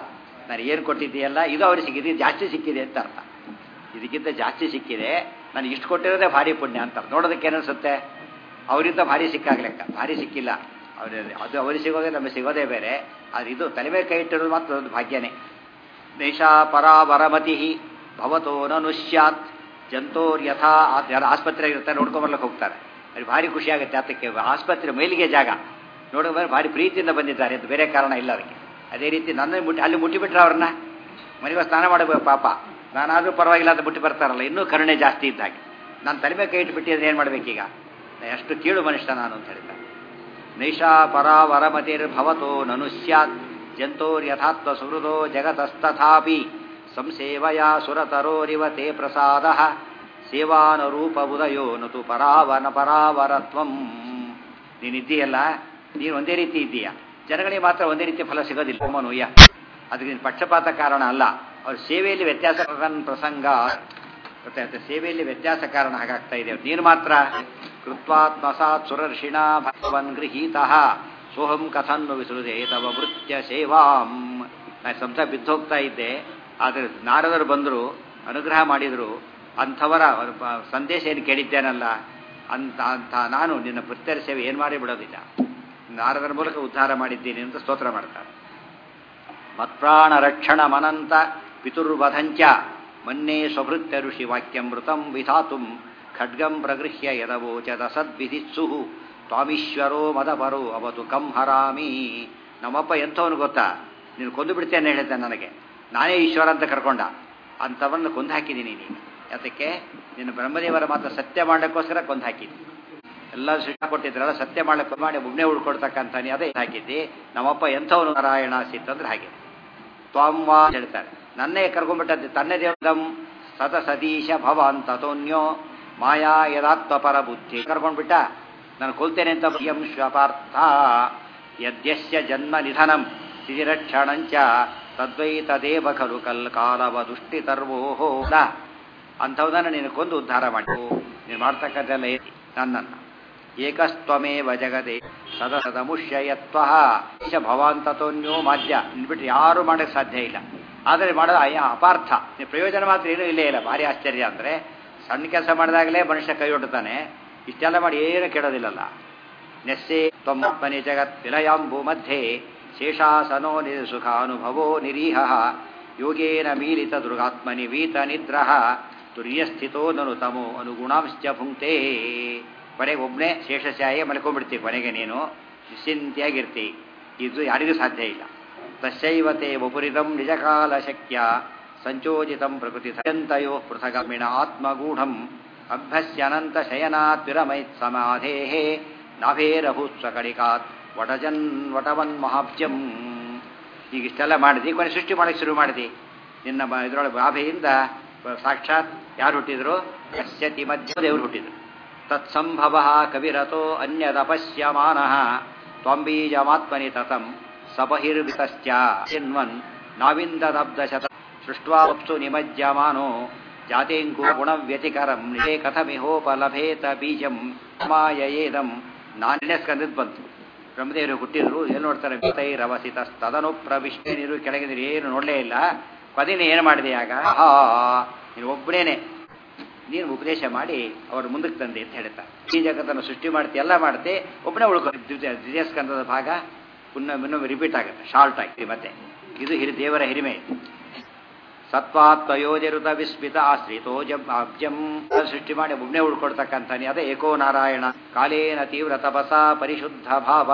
ನಾನು ಏನು ಕೊಟ್ಟಿದ್ದೀಯಲ್ಲ ಇದು ಅವ್ರಿಗೆ ಸಿಕ್ಕಿದೆ ಇದು ಜಾಸ್ತಿ ಸಿಕ್ಕಿದೆ ಅಂತ ಅರ್ಥ ಇದಕ್ಕಿಂತ ಜಾಸ್ತಿ ಸಿಕ್ಕಿದೆ ನನಗೆ ಇಷ್ಟು ಕೊಟ್ಟಿರೋದೇ ಭಾರಿ ಪುಣ್ಯ ಅಂತ ನೋಡೋದಕ್ಕೆ ಏನಿಸುತ್ತೆ ಅವರಿಂದ ಭಾರಿ ಸಿಕ್ಕಾಗ ಲೆಕ್ಕ ಭಾರಿ ಸಿಕ್ಕಿಲ್ಲ ಅವ್ರ ಅದು ಅವರಿಗೆ ಸಿಗೋದೇ ನಮಗೆ ಸಿಗೋದೇ ಬೇರೆ ಆದರೆ ಇದು ತಲೆ ಮೇಲೆ ಕೈ ಇಟ್ಟಿರೋದು ಮಾತ್ರ ಒಂದು ಭಾಗ್ಯನೇ ದೇಶಾ ಪರಾವರಮತಿ ಭವತೋ ನನುಷ್ಯಾತ್ ಜಂತೋರ್ ಯಥಾ ಯಾರು ಆಸ್ಪತ್ರೆಗೆ ಇರ್ತಾರೆ ನೋಡ್ಕೊಂಬರ್ಲಕ್ಕೆ ಹೋಗ್ತಾರೆ ಅಲ್ಲಿ ಭಾರಿ ಖುಷಿ ಆಗುತ್ತೆ ಅದಕ್ಕೆ ಆಸ್ಪತ್ರೆ ಮೇಲಿಗೆ ಜಾಗ ನೋಡೋಕೆ ಭಾರಿ ಪ್ರೀತಿಯಿಂದ ಬಂದಿದ್ದಾರೆ ಅಂತ ಬೇರೆ ಕಾರಣ ಇಲ್ಲ ಅದಕ್ಕೆ ಅದೇ ರೀತಿ ನನ್ನ ಮುಟ್ಟಿ ಅಲ್ಲಿ ಮುಟ್ಟಿಬಿಟ್ರೆ ಅವ್ರನ್ನ ಮನೆಗೆ ಸ್ನಾನ ಮಾಡಬೇಕು ಪಾಪ ನಾನಾದರೂ ಪರವಾಗಿಲ್ಲ ಅಂತ ಮುಟ್ಟಿ ಬರ್ತಾರಲ್ಲ ಇನ್ನೂ ಕರುಣೆ ಜಾಸ್ತಿ ಇದ್ದ ಹಾಗೆ ನಾನು ತಲೆ ಮೇಲೆ ಕೈ ಇಟ್ಬಿಟ್ಟಿದ್ರೆ ಏನು ಮಾಡಬೇಕೀಗ ಎಷ್ಟು ಕೀಳು ಮನುಷ್ಯ ನಾನು ಅಂತ ಹೇಳ್ತಾರೆ ನೈಷಾ ಪರಾವರಮತಿರ್ಭವತೋ ನನು ಸ್ಯಾತ್ ಜಂತೋರ್ಯಥಾತ್ವ ಸುಹೃದೋ ಜಗತಸ್ತಥಾಪಿ ಸಂಸೇವಯ ಸುರತರೋರಿವ ತೇ ಪ್ರಸಾದ ಸೇವಾನುರೂಪ ಉದಯೋ ನತು ಪರಾವನ ಪರಾವರತ್ವಂ ನೀನಿದ್ದೀಯಲ್ಲ ನೀನು ಒಂದೇ ರೀತಿ ಇದ್ದೀಯ ಜನಗಳಿಗೆ ಮಾತ್ರ ಒಂದೇ ರೀತಿ ಫಲ ಸಿಗೋದಿಲ್ಲ ಒಮ್ಮನುಯ್ಯ ಅದಕ್ಕೆ ನೀನು ಪಕ್ಷಪಾತ ಕಾರಣ ಅಲ್ಲ ಅವ್ರ ಸೇವೆಯಲ್ಲಿ ವ್ಯತ್ಯಾಸ ಪ್ರಸಂಗ ಗೊತ್ತಾಯ್ತು ಸೇವೆಯಲ್ಲಿ ವ್ಯತ್ಯಾಸ ಕಾರಣ ಹಾಗಾಗ್ತಾ ಇದೆ ನೀನು ಮಾತ್ರ ಕೃತ್ವಾತ್ಮಸಾತ್ ಸುರರ್ಷಿಣ ಭಗವನ್ ಗೃಹೀತ ಸೋಹಂ ಕಥನ್ನು ವಿಸೃದೆ ತವ ವೃತ್ಯ ಸೇವಾಂ ನಾನು ಸಂಸ ಬಿದ್ದೋಗ್ತಾ ಇದ್ದೆ ಆದರೆ ನಾರದರು ಬಂದರು ಅನುಗ್ರಹ ಮಾಡಿದರು ಅಂಥವರ ಸಂದೇಶ ಏನು ಕೇಳಿದ್ದೇನಲ್ಲ ಅಂತ ಅಂತ ನಾನು ನಿನ್ನ ವೃತ್ಯರ ಸೇವೆ ಏನು ಮಾಡಿ ಬಿಡೋದಿಲ್ಲ ನಾರದರ ಮೂಲಕ ಉದ್ಧಾರ ಮಾಡಿದ್ದೀನಿ ಅಂತ ಸ್ತೋತ್ರ ಮಾಡ್ತಾರೆ ಮತ್ಪ್ರಾಣ ರಕ್ಷಣ ಮನಂತ ಪಿತುರ್ವಧಂಚ ಮನ್ನೇ ಸ್ವಭೃತ್ಯ ಋಷಿ ವಾಕ್ಯಮೃತಂ ವಿಧಾತುಂ ಖಡ್ಗಂ ಪ್ರಗೃಹ್ಯ ಯದವೋಚದ ಸದ್ವಿಧಿತ್ಸು ತ್ವಾಮೀಶ್ವರೋ ಮದಪರೋ ಅವತು ಕಂ ಹರಾಮಿ ನಮ್ಮಪ್ಪ ಎಂಥವನು ಗೊತ್ತಾ ನೀನು ಕೊಂದು ಬಿಡ್ತೇನೆ ಹೇಳಿದ್ದೆ ನನಗೆ ನಾನೇ ಈಶ್ವರ ಅಂತ ಕರ್ಕೊಂಡ ಅಂಥವನ್ನು ಕೊಂದು ಹಾಕಿದ್ದೀನಿ ನೀನು ಅದಕ್ಕೆ ನಿನ್ನ ಬ್ರಹ್ಮದೇವರ ಮಾತ್ರ ಸತ್ಯ ಮಾಡಕ್ಕೋಸ್ಕರ ಕೊಂದು ಹಾಕಿದ್ದೀನಿ ಎಲ್ಲ ಸೃಷ್ಟಿ ಕೊಟ್ಟಿದ್ರಲ್ಲ ಸತ್ಯ ಮಾಡಕ್ಕೆ ಮಾಡಿ ಒಬ್ಬನೇ ಉಳ್ಕೊಡ್ತಕ್ಕಂಥ ಅದೇ ಹಾಕಿದ್ದಿ ನಮ್ಮಪ್ಪ ಎಂಥವನು ನಾರಾಯಣ ಸಿತ್ತಂದ್ರೆ ಹಾಗೆ ತ್ವಾಂವಾ ಹೇಳ್ತಾರೆ ನನ್ನೇ ಕರ್ಕೊಂಡ್ಬಿಟ್ಟದ್ದು ತನ್ನೇ ದೇವದಂ ಸತ ಸತೀಶ ಭವಾನ್ ತಥೋನ್ಯೋ ಮಾಯಾ ಯದಾತ್ಮಪರ ಬುದ್ಧಿ ಕರ್ಕೊಂಡ್ಬಿಟ್ಟ ನಾನು ಕೊಲ್ತೇನೆ ಅಂತ ಯಂ ಶ್ವಪಾರ್ಥ ಯದ್ಯಸ್ಯ ಜನ್ಮ ನಿಧನಂ ಸ್ಥಿತಿರಕ್ಷಣಂಚ ತದ್ವೈ ತದೇವ ಖಲು ಕಲ್ ಕಾಲವ ದುಷ್ಟಿ ತರ್ವೋಹೋ ಅಂಥವುದನ್ನು ನೀನು ಕೊಂದು ಉದ್ಧಾರ ಮಾಡಿ ನೀನು ಮಾಡ್ತಕ್ಕಂಥೆಲ್ಲ ಏತಿ ನನ್ನನ್ನು ಏಕಸ್ತ್ವಮೇವ ಜಗದೆ ಸದಸದ ಮುಷ್ಯಯತ್ವ ಭವಾನ್ ತಥೋನ್ಯೋ ಮಾಧ್ಯ ನಿನ್ಬಿಟ್ರೆ ಯಾರು ಮಾಡೋಕ್ಕೆ ಸಾಧ್ಯ ಇಲ್ಲ ಆದರೆ ಮಾಡೋದು ಅಯ್ಯ ಅಪಾರ್ಥ ನೀವು ಪ್ರಯೋಜನ ಮಾತ್ರ ಏನೂ ಇಲ್ಲೇ ಇಲ್ಲ ಭಾರಿ ಆಶ್ಚರ್ಯ ಅಂದರೆ ಸಣ್ಣ ಕೆಲಸ ಮಾಡಿದಾಗಲೇ ಮನುಷ್ಯ ಕೈ ಹೊಡ್ತಾನೆ ಇಷ್ಟೆಲ್ಲ ಮಾಡಿ ಏನು ಕೇಳೋದಿಲ್ಲಲ್ಲ ನೆಸ್ಸೆ ತ್ವಮ್ಮಪ್ಪನಿ ಜಗತ್ ವಿಲಯಾಂಬು ಮಧ್ಯೆ ಶೇಷಾಸನೋ ನಿ ಸುಖಾನುಭವೋ ನಿರೀಹ ಯೋಗೇನ ಮೀಲಿತ ದುರ್ಗಾತ್ಮನಿ ವೀತ ನಿದ್ರಹ ತುರ್ಯಸ್ಥಿತೋ ನನು ತಮೋ ಅನುಗುಣಾಂಶ್ಚ ಭುಂಕ್ತೇ ಕೊನೆಗೆ ಒಬ್ಬನೇ ಶೇಷಶಾಹಿ ಮಲ್ಕೊಂಡ್ಬಿಡ್ತೀವಿ ಕೊನೆಗೆ ನೀನು ನಿಶ್ಚಿಂತೆಯಾಗಿರ್ತಿ ಇದು ಯಾರಿಗೂ ಸಾಧ್ಯ ಇಲ್ಲ ತಸ್ಯೈವತೆ ವಪುರಿತಂ ನಿಜಕಾಲ ಶಕ್ಯ ಸಂಚೋಜಿತಂ ಪ್ರಕೃತಿ ಸಯಂತಯೋ ಪೃಥಗಮಿಣ ಆತ್ಮಗೂಢಂ ಅಭ್ಯಸ್ಯನಂತ ಶಯನಾತ್ ವಿರಮೈತ್ ಸಮಾಧೇ ನಾಭೇರಭೂತ್ ಸ್ವಕಡಿಕಾತ್ ವಟಜನ್ ವಟವನ್ ಮಹಾಬ್ಜಂ ಈಗ ಇಷ್ಟೆಲ್ಲ ಮಾಡಿದಿ ಕೊನೆ ಸೃಷ್ಟಿ ಮಾಡಕ್ಕೆ ಶುರು ಮಾಡಿದಿ ನಿನ್ನ ಇದರೊಳಗೆ ಬಾಭೆಯಿಂದ ಸಾಕ್ಷಾತ್ ಯಾರು ಹುಟ್ಟಿದ್ರು ಯಸ್ಯತಿ ಮಧ್ಯ ದೇವರು ಹುಟ್ಟಿದ್ರು ತತ್ಸಂಭವ ಕವಿರತೋ ಅನ್ಯದಪಶ್ಯಮಾನ ತ್ವಂಬೀಜಮಾತ್ಮನಿ ತತಂ ಸಬಹಿರ್ವಿತಶ್ಚ ಚಿನ್ವನ್ ನಾವಿಂದದಬ್ದಶತ ಸೃಷ್ಟ್ವಾಪ್ಸು ನಿಮಜ್ಯಮಾನೋ ಜಾತೇಂಕು ಗುಣವ್ಯತಿಕರಂ ನಿಜೇ ಕಥಮಿಹೋಪಲಭೇತ ಬೀಜಂ ಮಾಯೇದಂ ನಾನೇ ಸ್ಕಂದದ್ ಬಂತು ಬ್ರಹ್ಮದೇವರು ಹುಟ್ಟಿದ್ರು ಏನು ನೋಡ್ತಾರೆ ತೈರವಸಿತ ತದನು ಪ್ರವಿಷ್ಟೇ ನೀರು ಕೆಳಗಿದ್ರೆ ಏನು ನೋಡಲೇ ಇಲ್ಲ ಪದಿನ ಏನು ಮಾಡಿದೆ ಆಗ ಹಾ ನೀನು ಒಬ್ಬನೇನೆ ನೀನು ಉಪದೇಶ ಮಾಡಿ ಅವರು ಮುಂದಕ್ಕೆ ತಂದೆ ಅಂತ ಹೇಳ್ತಾರೆ ಈ ಜಗತ್ತನ್ನು ಸೃಷ್ಟಿ ಮಾಡ್ತಿ ಎಲ್ಲ ಮಾಡ್ತಿ ಒಬ್ಬನೇ ಉಳ್ಕೊ ದ್ವಿತೀಯ ಸ್ಕಂದದ ಭಾಗ ಪುನಃ ಇನ್ನೊಮ್ಮೆ ರಿಪೀಟ್ ಆಗುತ್ತೆ ಶಾರ್ಟ್ ಆಗಿ ಮತ್ತೆ ಇದು ಹಿರಿ ದೇವರ ಹಿರಿಮೆ ಸತ್ವಾತ್ಮಯೋಜರುತ ವಿಸ್ಮಿತ ಆಶ್ರಿತೋ ಜಂ ಅಬ್ಜಂ ಸೃಷ್ಟಿ ಮಾಡಿ ಒಬ್ಬನೇ ಉಳ್ಕೊಡ್ತಕ್ಕಂಥನಿ ಅದೇ ಏಕೋ ನಾರಾಯಣ ಕಾಲೇನ ತೀವ್ರ ತಪಸ ಪರಿಶುದ್ಧ ಭಾವ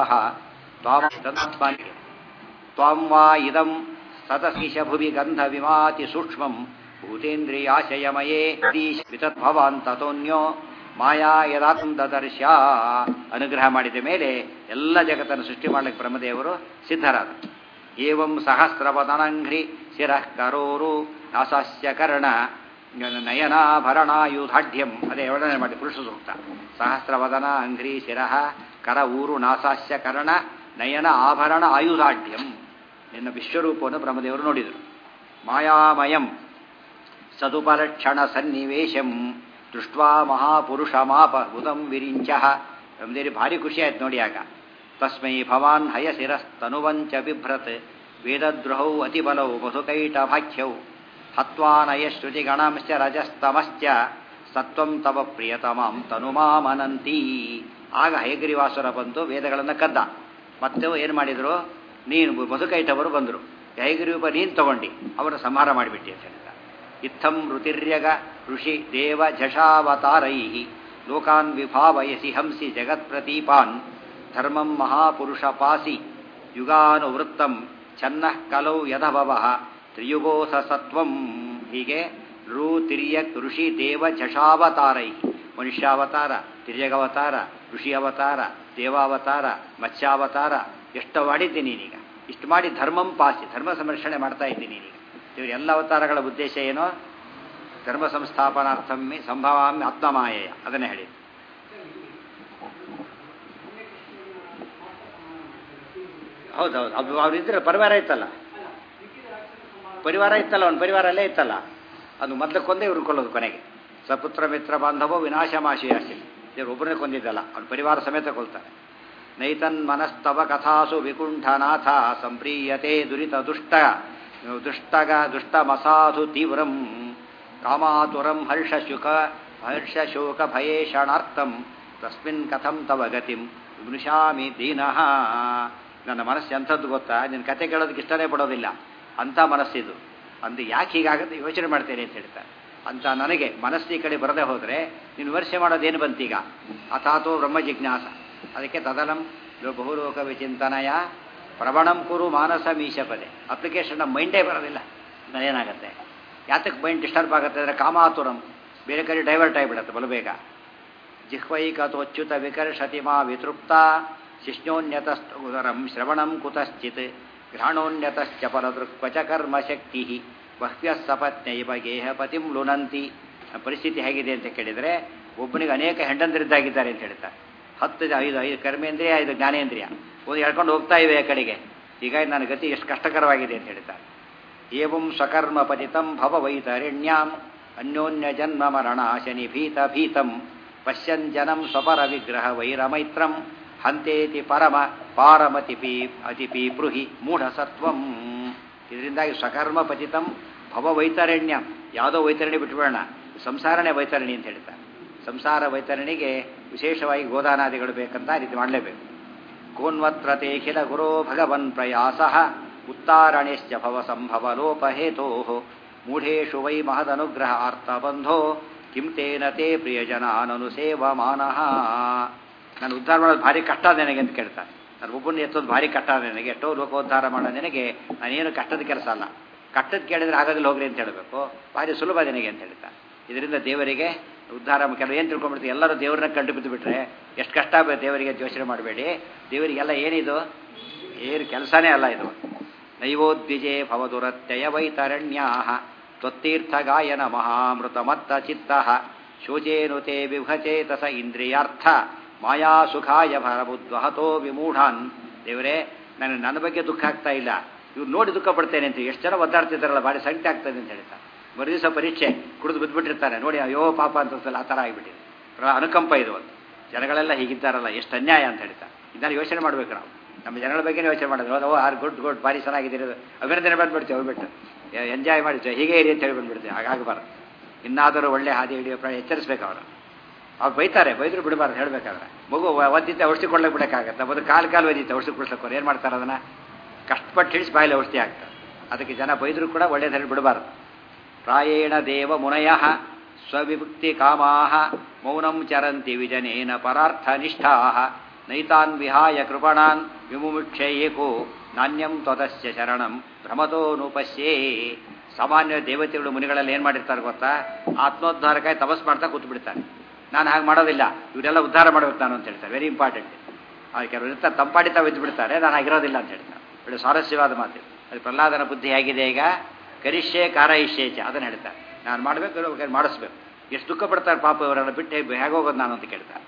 ತ್ವಾಂ ವಾ ಇದಂ ಸತಸೀಶ ಭುವಿ ಗಂಧ ವಿಮಾತಿ ಸೂಕ್ಷ್ಮಂ ಭೂತೇಂದ್ರಿಯಾಶಯಮಯೇ ವಿತದ್ಭವಾನ್ ತಥೋನ್ಯೋ ಮಾಯಾ ಯದಾತ್ಮದರ್ಶ ಅನುಗ್ರಹ ಮಾಡಿದ ಮೇಲೆ ಎಲ್ಲ ಜಗತ್ತನ್ನು ಸೃಷ್ಟಿ ಮಾಡಲಿಕ್ಕೆ ಬ್ರಹ್ಮದೇವರು ಸಿದ್ಧರಾದರು ಏವಂ ಸಹಸ್ರವದನಂಘ್ರಿ ಶಿರಃ ಕರೋರು ನಾಸಾಸ್ಯ ಕರ್ಣ ನಯನಾಭರಣಾಯುಧಾಢ್ಯಂ ಅದೇ ವರ್ಣನೆ ಮಾಡಿ ಪುರುಷ ಸೂಕ್ತ ಸಹಸ್ರವದನ ಅಂಘ್ರಿ ಶಿರಃ ಕರ ಊರು ನಾಸಾಸ್ಯ ಕರ್ಣ ನಯನ ಆಭರಣ ಆಯುಧಾಢ್ಯಂ ನಿನ್ನ ವಿಶ್ವರೂಪವನ್ನು ಬ್ರಹ್ಮದೇವರು ನೋಡಿದರು ಮಾಯಾಮಯಂ ಸದುಪಲಕ್ಷಣ ಸನ್ನಿವೇಶಂ ದೃಷ್ಟ್ವಾ ಮಹಾಪುರುಷಮಾಪ ಉದಂ ವಿರಿಂಚ ಬ್ರಹ್ಮದೇವಿ ಭಾರಿ ಖುಷಿ ಆಯ್ತು ನೋಡಿ ಆಗ ತಸ್ಮೈ ಭವಾನ್ ಹಯಸಿರಸ್ತನುವಂಚ ಬಿಭ್ರತ್ ವೇದದ್ರೋಹೌ ಅತಿಬಲೌ ಮಧುಕೈಟಭಾಖ್ಯೌ ಹತ್ವಾನಯ ಶ್ರುತಿಗಣಂಶ್ಚ ರಜಸ್ತಮಶ್ಚ ಸತ್ವಂ ತವ ಪ್ರಿಯತಮಾಂ ತನುಮಾಮನಂತಿ ಆಗ ಹಯಗ್ರೀವಾಸುರ ಬಂದು ವೇದಗಳನ್ನು ಕದ್ದ ಮತ್ತೆ ಏನು ಮಾಡಿದರು ನೀನು ಮಧುಕೈಟವರು ಬಂದರು ಹಯಗ್ರೀವ ನೀನು ತಗೊಂಡು ಅವರ ಸಂಹಾರ ಮಾಡಿಬಿಟ್ಟಿ ಅಂತ ಹೇಳ್ತಾರೆ ಇತ್ತಂ ಋತಿರ್ಯಗ ಋಷಿ ದೇವ ಝಷಾವತಾರೈ ಲೋಕಾನ್ ವಿಭಾವಯಸಿ ಹಂಸಿ ಜಗತ್ಪ್ರತೀಪಾನ್ ಧರ್ಮಂ ಮಹಾಪುರುಷ ಪಾಸಿ ಯುಗಾನುವೃತ್ತಂ ಛನ್ನ ಕಲೌ ಯದಭವ ತ್ರಿಯುಗೋಸ ಸತ್ವಂ ಹೀಗೆ ರು ತಿರ್ಯಕ್ ಋಷಿ ದೇವ ಝಷಾವತಾರೈ ಮನುಷ್ಯಾವತಾರ ತಿರ್ಯಗವತಾರ ಋಷಿ ಅವತಾರ ದೇವಾವತಾರ ಮತ್ಸ್ಯಾವತಾರ ಎಷ್ಟು ಮಾಡಿದ್ದೀನಿ ನೀನೀಗ ಇಷ್ಟು ಮಾಡಿ ಧರ್ಮಂ ಪಾಸಿ ಧರ್ಮ ಸಂರಕ್ಷಣೆ ಮಾಡ್ತಾ ಇದ್ದೀನಿ ನೀನೀಗ ಇವರು ಎಲ್ಲ ಅವತಾರಗಳ ಉದ್ದೇಶ ಏನೋ ಧರ್ಮ ಸಂಸ್ಥಾಪನಾರ್ಥಮ್ಮಿ ಸಂಭವಾಮಿ ಆತ್ಮಮಾಯೆಯ ಅದನ್ನೇ ಹೇಳಿ ಹೌದೌದು ಅದು ಅವ್ರು ಇದ್ರೆ ಪರಿವಾರ ಇತ್ತಲ್ಲ ಪರಿವಾರ ಇತ್ತಲ್ಲ ಅವ್ನ ಪರಿವಾರ ಅಲ್ಲೇ ಇತ್ತಲ್ಲ ಅದು ಮೊದಲು ಕೊಂದೇ ಇವ್ರು ಕೊಲ್ಲೋದು ಕೊನೆಗೆ ಸಪುತ್ರ ಮಿತ್ರ ಬಾಂಧವೋ ವಿನಾಶ ಮಾಶಿಯಾಶಿ ಇವ್ರು ಒಬ್ಬರನ್ನೇ ಕೊಂದಿದ್ದಲ್ಲ ಅವ್ನ ಪರಿವಾರ ಸಮೇತ ಕೊಲ್ತಾರೆ ನೈತನ್ ಮನಸ್ತವ ಕಥಾಸು ವಿಕುಂಠನಾಥ ಸಂಪ್ರೀಯತೆ ದುರಿತ ದುಷ್ಟ ದುಷ್ಟಗ ದುಷ್ಟಮಸಾಧು ತೀವ್ರಂ ಕಾಮಾತುರಂ ಹರ್ಷಶುಕ ಹರ್ಷಶೋಕ ಭಯೇಷಣಾರ್ಥಂ ತಸ್ಮಿನ್ ಕಥಂ ತವ ಗತಿಂ ವಿಮೃಶಾಮಿ ದೀನಃ ನನ್ನ ಮನಸ್ಸು ಎಂಥದ್ದು ಗೊತ್ತಾ ನಿನ್ನ ಕತೆ ಕೇಳೋದಕ್ಕೆ ಇಷ್ಟನೇ ಪಡೋದಿಲ್ಲ ಅಂಥ ಮನಸ್ಸಿದು ಅಂದು ಯಾಕೆ ಹೀಗಾಗುತ್ತೆ ಯೋಚನೆ ಮಾಡ್ತೇನೆ ಅಂತ ಹೇಳ್ತಾರೆ ಅಂತ ನನಗೆ ಮನಸ್ಸಿ ಕಡೆ ಬರದೆ ಹೋದರೆ ನೀನು ವಿಮರ್ಶೆ ಮಾಡೋದೇನು ಬಂತೀಗ ಅಥಾತೋ ಬ್ರಹ್ಮ ಜಿಜ್ಞಾಸ ಅದಕ್ಕೆ ತದಲಂ ಬಹುಲೋಕ ವಿಚಿಂತನಯ ಪ್ರವಣಂ ಕುರು ಮಾನಸ ಮೀಶಪದೆ ಅಪ್ಲಿಕೇಶನ್ ಮೈಂಡೇ ಬರೋದಿಲ್ಲ ಏನಾಗುತ್ತೆ ಯಾತಕ್ಕೆ ಮೈಂಡ್ ಡಿಸ್ಟರ್ಬ್ ಆಗುತ್ತೆ ಅಂದರೆ ಕಾಮಾತುರಂ ಬೇರೆ ಕಡೆ ಡೈವರ್ಟ್ ಆಗಿಬಿಡುತ್ತೆ ಬಲು ಬೇಗ ಜಿಹ್ವೈಕತೋಚ್ಯುತ ವಿಕರ್ಷತಿ ಮಾ ವಿತೃಪ್ತ ಶಿಷ್ಣೋನ್ಯತಸ್ತುದರಂ ಶ್ರವಣಂ ಕುತಶ್ಚಿತ್ ಘ್ರಾಣೋನ್ಯತಶ್ಚ ಫಲದೃಕ್ವಚ ಕರ್ಮಶಕ್ತಿ ಬಹ್ವ್ಯ ಸಪತ್ನೈವ ಗೇಹ ಪತಿಂ ಲುನಂತಿ ಪರಿಸ್ಥಿತಿ ಹೇಗಿದೆ ಅಂತ ಕೇಳಿದರೆ ಒಬ್ಬನಿಗೆ ಅನೇಕ ಹೆಂಡಂದರಿದ್ದಾಗಿದ್ದಾರೆ ಅಂತ ಹೇಳ್ತಾರೆ ಹತ್ತು ಐದು ಐದು ಕರ್ಮೇಂದ್ರಿಯ ಐದು ಜ್ಞಾನೇಂದ್ರಿಯ ಒಂದು ಹೇಳ್ಕೊಂಡು ಹೋಗ್ತಾ ಇವೆ ಆ ಕಡೆಗೆ ಹೀಗಾಗಿ ನನ್ನ ಗತಿ ಎಷ್ಟು ಕಷ್ಟಕರವಾಗಿದೆ ಅಂತ ಹೇಳ್ತಾರೆ ಏವಂ ಸ್ವಕರ್ಮ ಪತಿತಂ ಭವ ವೈತರಿಣ್ಯಾಂ ಅನ್ಯೋನ್ಯ ಜನ್ಮ ಮರಣಾಶನಿ ಭೀತ ಭೀತಂ ಪಶ್ಯನ್ ಜನಂ ಸ್ವಪರ ವಿಗ್ರಹ ವೈರಮೈತ್ರಂ ಹಂತೇತಿ ಪರಮ ಪಾರಮತಿಪಿ ಅತಿಪಿ ಪೃಹಿ ಮೂಢ ಸತ್ವಂ ಇದರಿಂದಾಗಿ ಸ್ವಕರ್ಮ ಪತಿತಂ ಭವ ವೈತರಣ್ಯಂ ಯಾವುದೋ ವೈತರಣಿ ಬಿಟ್ಬಿಡೋಣ ಸಂಸಾರನೇ ವೈತರಣಿ ಅಂತ ಹೇಳ್ತಾರೆ ಸಂಸಾರ ವೈತರಣಿಗೆ ವಿಶೇಷವಾಗಿ ಗೋದಾನಾದಿಗಳು ಬೇಕಂತ ಆ ರೀತಿ ಮಾಡಲೇಬೇಕು ಕೋನ್ವತ್ರತೆಖಿಲ ಗುರೋ ಭಗವನ್ ಪ್ರಯಾಸ ಉತ್ತಾರಣೆಶ್ಚ ಭವ ಸಂಭವ ಲೋಪಹೇತೋ ಮೂಢೇಶು ವೈ ಮಹದನುಗ್ರಹ ಅರ್ಥಬಂಧೋ ಕಿಂ ತೇನ ತೇ ಪ್ರಿಯಜನಾನನು ಸೇವಮಾನಃ ನಾನು ಉದ್ಧಾರ ಮಾಡೋದು ಭಾರಿ ಕಷ್ಟ ನನಗೆ ಅಂತ ಕೇಳ್ತಾರೆ ನಾನು ಒಬ್ಬನ ಎತ್ತೋದು ಭಾರಿ ಕಷ್ಟ ನನಗೆ ಎಷ್ಟೋ ಲೋಕೋದ್ಧಾರ ಮಾಡೋ ನನಗೆ ನಾನೇನು ಕಷ್ಟದ ಕೆಲಸ ಅಲ್ಲ ಕಷ್ಟದ ಕೇಳಿದ್ರೆ ಆಗೋದಿಲ್ಲ ಹೋಗ್ರಿ ಅಂತ ಹೇಳಬೇಕು ಭಾರಿ ಸುಲಭ ನನಗೆ ಅಂತ ಹೇಳ್ತಾರೆ ಇದರಿಂದ ದೇವರಿಗೆ ಉದ್ಧಾರ ಕೆಲವು ಏನು ತಿಳ್ಕೊಂಡ್ಬಿಡ್ತೀವಿ ಎಲ್ಲರೂ ದೇವ್ರನ್ನ ಕಂಡು ಬಿದ್ದು ಬಿಟ್ರೆ ಎಷ್ಟು ಕಷ್ಟ ಆಗುತ್ತೆ ದೇವರಿಗೆ ಯೋಚನೆ ಮಾಡಬೇಡಿ ದೇವರಿಗೆಲ್ಲ ಏನಿದು ಏನು ಕೆಲಸನೇ ಅಲ್ಲ ಇದು ನೈವೋದ್ವಿಜೆ ಭವದುರತ್ಯಯ ವೈತರಣ್ಯಾ ತ್ವತ್ತೀರ್ಥ ಗಾಯನ ಮಹಾಮೃತ ಮತ್ತ ಚಿತ್ತ ಶೋಚೇನುತೆ ವಿಭಚೇತಸ ಇಂದ್ರಿಯಾರ್ಥ ಮಾಯಾ ಸುಖಾಯ ಭರಬುದ್ವಹತೋ ವಿಮೂಢಾನ್ ದೇವರೇ ನನಗೆ ನನ್ನ ಬಗ್ಗೆ ದುಃಖ ಆಗ್ತಾ ಇಲ್ಲ ಇವ್ರು ನೋಡಿ ದುಃಖ ಪಡ್ತೇನೆ ಅಂತ ಎಷ್ಟು ಜನ ಒದ್ದಾಡ್ತಿದ್ದಾರಲ್ಲ ಭಾರಿ ಸಂಕಟ ಆಗ್ತದೆ ಅಂತ ಹೇಳ್ತಾರೆ ಮರು ದಿವಸ ಪರೀಕ್ಷೆ ಕುಡಿದು ಬಿದ್ದುಬಿಟ್ಟಿರ್ತಾರೆ ನೋಡಿ ಅಯ್ಯೋ ಪಾಪ ಅಂತ ಆ ಥರ ಆಗಿಬಿಟ್ಟಿದೆ ಅನುಕಂಪ ಇದು ಒಂದು ಜನಗಳೆಲ್ಲ ಹೀಗಿದ್ದಾರಲ್ಲ ಎಷ್ಟು ಅನ್ಯಾಯ ಅಂತ ಹೇಳ್ತಾರೆ ಇದನ್ನ ಯೋಚನೆ ಮಾಡ್ಬೇಕು ನಾವು ನಮ್ಮ ಜನಗಳ ಬಗ್ಗೆ ಯೋಚನೆ ಮಾಡಿದ್ರೆ ಓ ಆರ್ ಗುಡ್ ಗುಡ್ ಭಾರಿ ಚೆನ್ನಾಗಿದ್ದೀರಿ ಅಭಿನಂದನೆ ಬಂದ್ಬಿಡ್ತೀವಿ ಹೋಗ್ಬಿಟ್ಟು ಎಂಜಾಯ್ ಮಾಡಿ ಹೀಗೆ ಇರಿ ಅಂತ ಹೇಳಿ ಬಂದ್ಬಿಡ್ತೀವಿ ಹಾಗಾಗಬಾರ್ದು ಇನ್ನಾದರೂ ಒಳ್ಳೆ ಹಾದಿ ಹಿಡಿಯೋ ಪ್ರಾಯ ಎಚ್ಚರಿಸ್ಬೇಕು ಅವರು ಅವ್ರು ಬೈತಾರೆ ಬೈದ್ರು ಬಿಡಬಾರ್ದು ಹೇಳಬೇಕಾದ್ರೆ ಮಗು ಒದ್ದಿತ್ತೆ ಔಷಧಿ ಕೊಡ್ಲಿಕ್ಕೆ ಬಿಡೋಕ್ಕಾಗತ್ತೆ ಮೊದಲು ಕಾಲು ಕಾಲು ಒದ್ದಿತ್ತೆ ಔಷಧಿ ಕುಡ್ಸಕ್ಕೆ ಏನು ಮಾಡ್ತಾರೆ ಅದನ್ನು ಕಷ್ಟಪಟ್ಟು ಹಿಡಿಸಿ ಬಾಯಲ್ಲಿ ಔಷಧಿ ಆಗ್ತಾರೆ ಅದಕ್ಕೆ ಜನ ಬೈದರೂ ಕೂಡ ಒಳ್ಳೆಯದಲ್ಲಿ ಬಿಡಬಾರ್ದು ಪ್ರಾಯೇಣ ದೇವ ಮುನಯ ಸ್ವವಿಭಕ್ತಿ ಕಾಮಾ ಮೌನಂ ಚರಂತಿ ವಿಜನೇನ ಪರಾರ್ಥನಿಷ್ಠಾ ನೈತಾನ್ ವಿಹಾಯ ಕೃಪಣಾನ್ ವಿಮುಕ್ಷೆ ಏಕೋ ನಾಣ್ಯಂ ತ್ವತಸ್ಯ ಶರಣಂ ಭ್ರಮತೋನುಪಶ್ಯೇ ಸಾಮಾನ್ಯ ದೇವತೆಗಳು ಮುನಿಗಳಲ್ಲಿ ಏನು ಮಾಡಿರ್ತಾರೆ ಗೊತ್ತಾ ಆತ್ಮೋದ್ಧಾರಕ್ಕಾಗಿ ತಪಸ್ ಮಾಡ್ತಾ ಕೂತು ಬಿಡ್ತಾರೆ ನಾನು ಹಾಗೆ ಮಾಡೋದಿಲ್ಲ ಇವರೆಲ್ಲ ಉದ್ಧಾರ ಮಾಡಬೇಕು ನಾನು ಅಂತ ಹೇಳ್ತಾರೆ ವೆರಿ ಇಂಪಾರ್ಟೆಂಟ್ ಅದು ಕೆಲವರು ಇರ್ತಾರೆ ತಂಪಾಡಿತಾ ಬಿದ್ದು ಬಿಡ್ತಾರೆ ನಾನು ಆಗಿರೋದಿಲ್ಲ ಅಂತ ಹೇಳ್ತಾರೆ ಒಳ್ಳೆ ಸ್ವಾರಸ್ಯವಾದ ಮಾತು ಅದು ಪ್ರಹ್ಲಾದನ ಬುದ್ಧಿ ಹೇಗಿದೆ ಈಗ ಕರಿಷ್ಯೆ ಕಾರಯಿಷ್ಯೇಚ ಅದನ್ನು ಹೇಳ್ತಾರೆ ನಾನು ಮಾಡಬೇಕು ಮಾಡಿಸ್ಬೇಕು ಎಷ್ಟು ದುಃಖ ಪಡ್ತಾರೆ ಪಾಪ ಇವರೆಲ್ಲ ಬಿಟ್ಟು ಹೇಗೆ ಹೋಗೋದು ನಾನು ಅಂತ ಕೇಳ್ತಾರೆ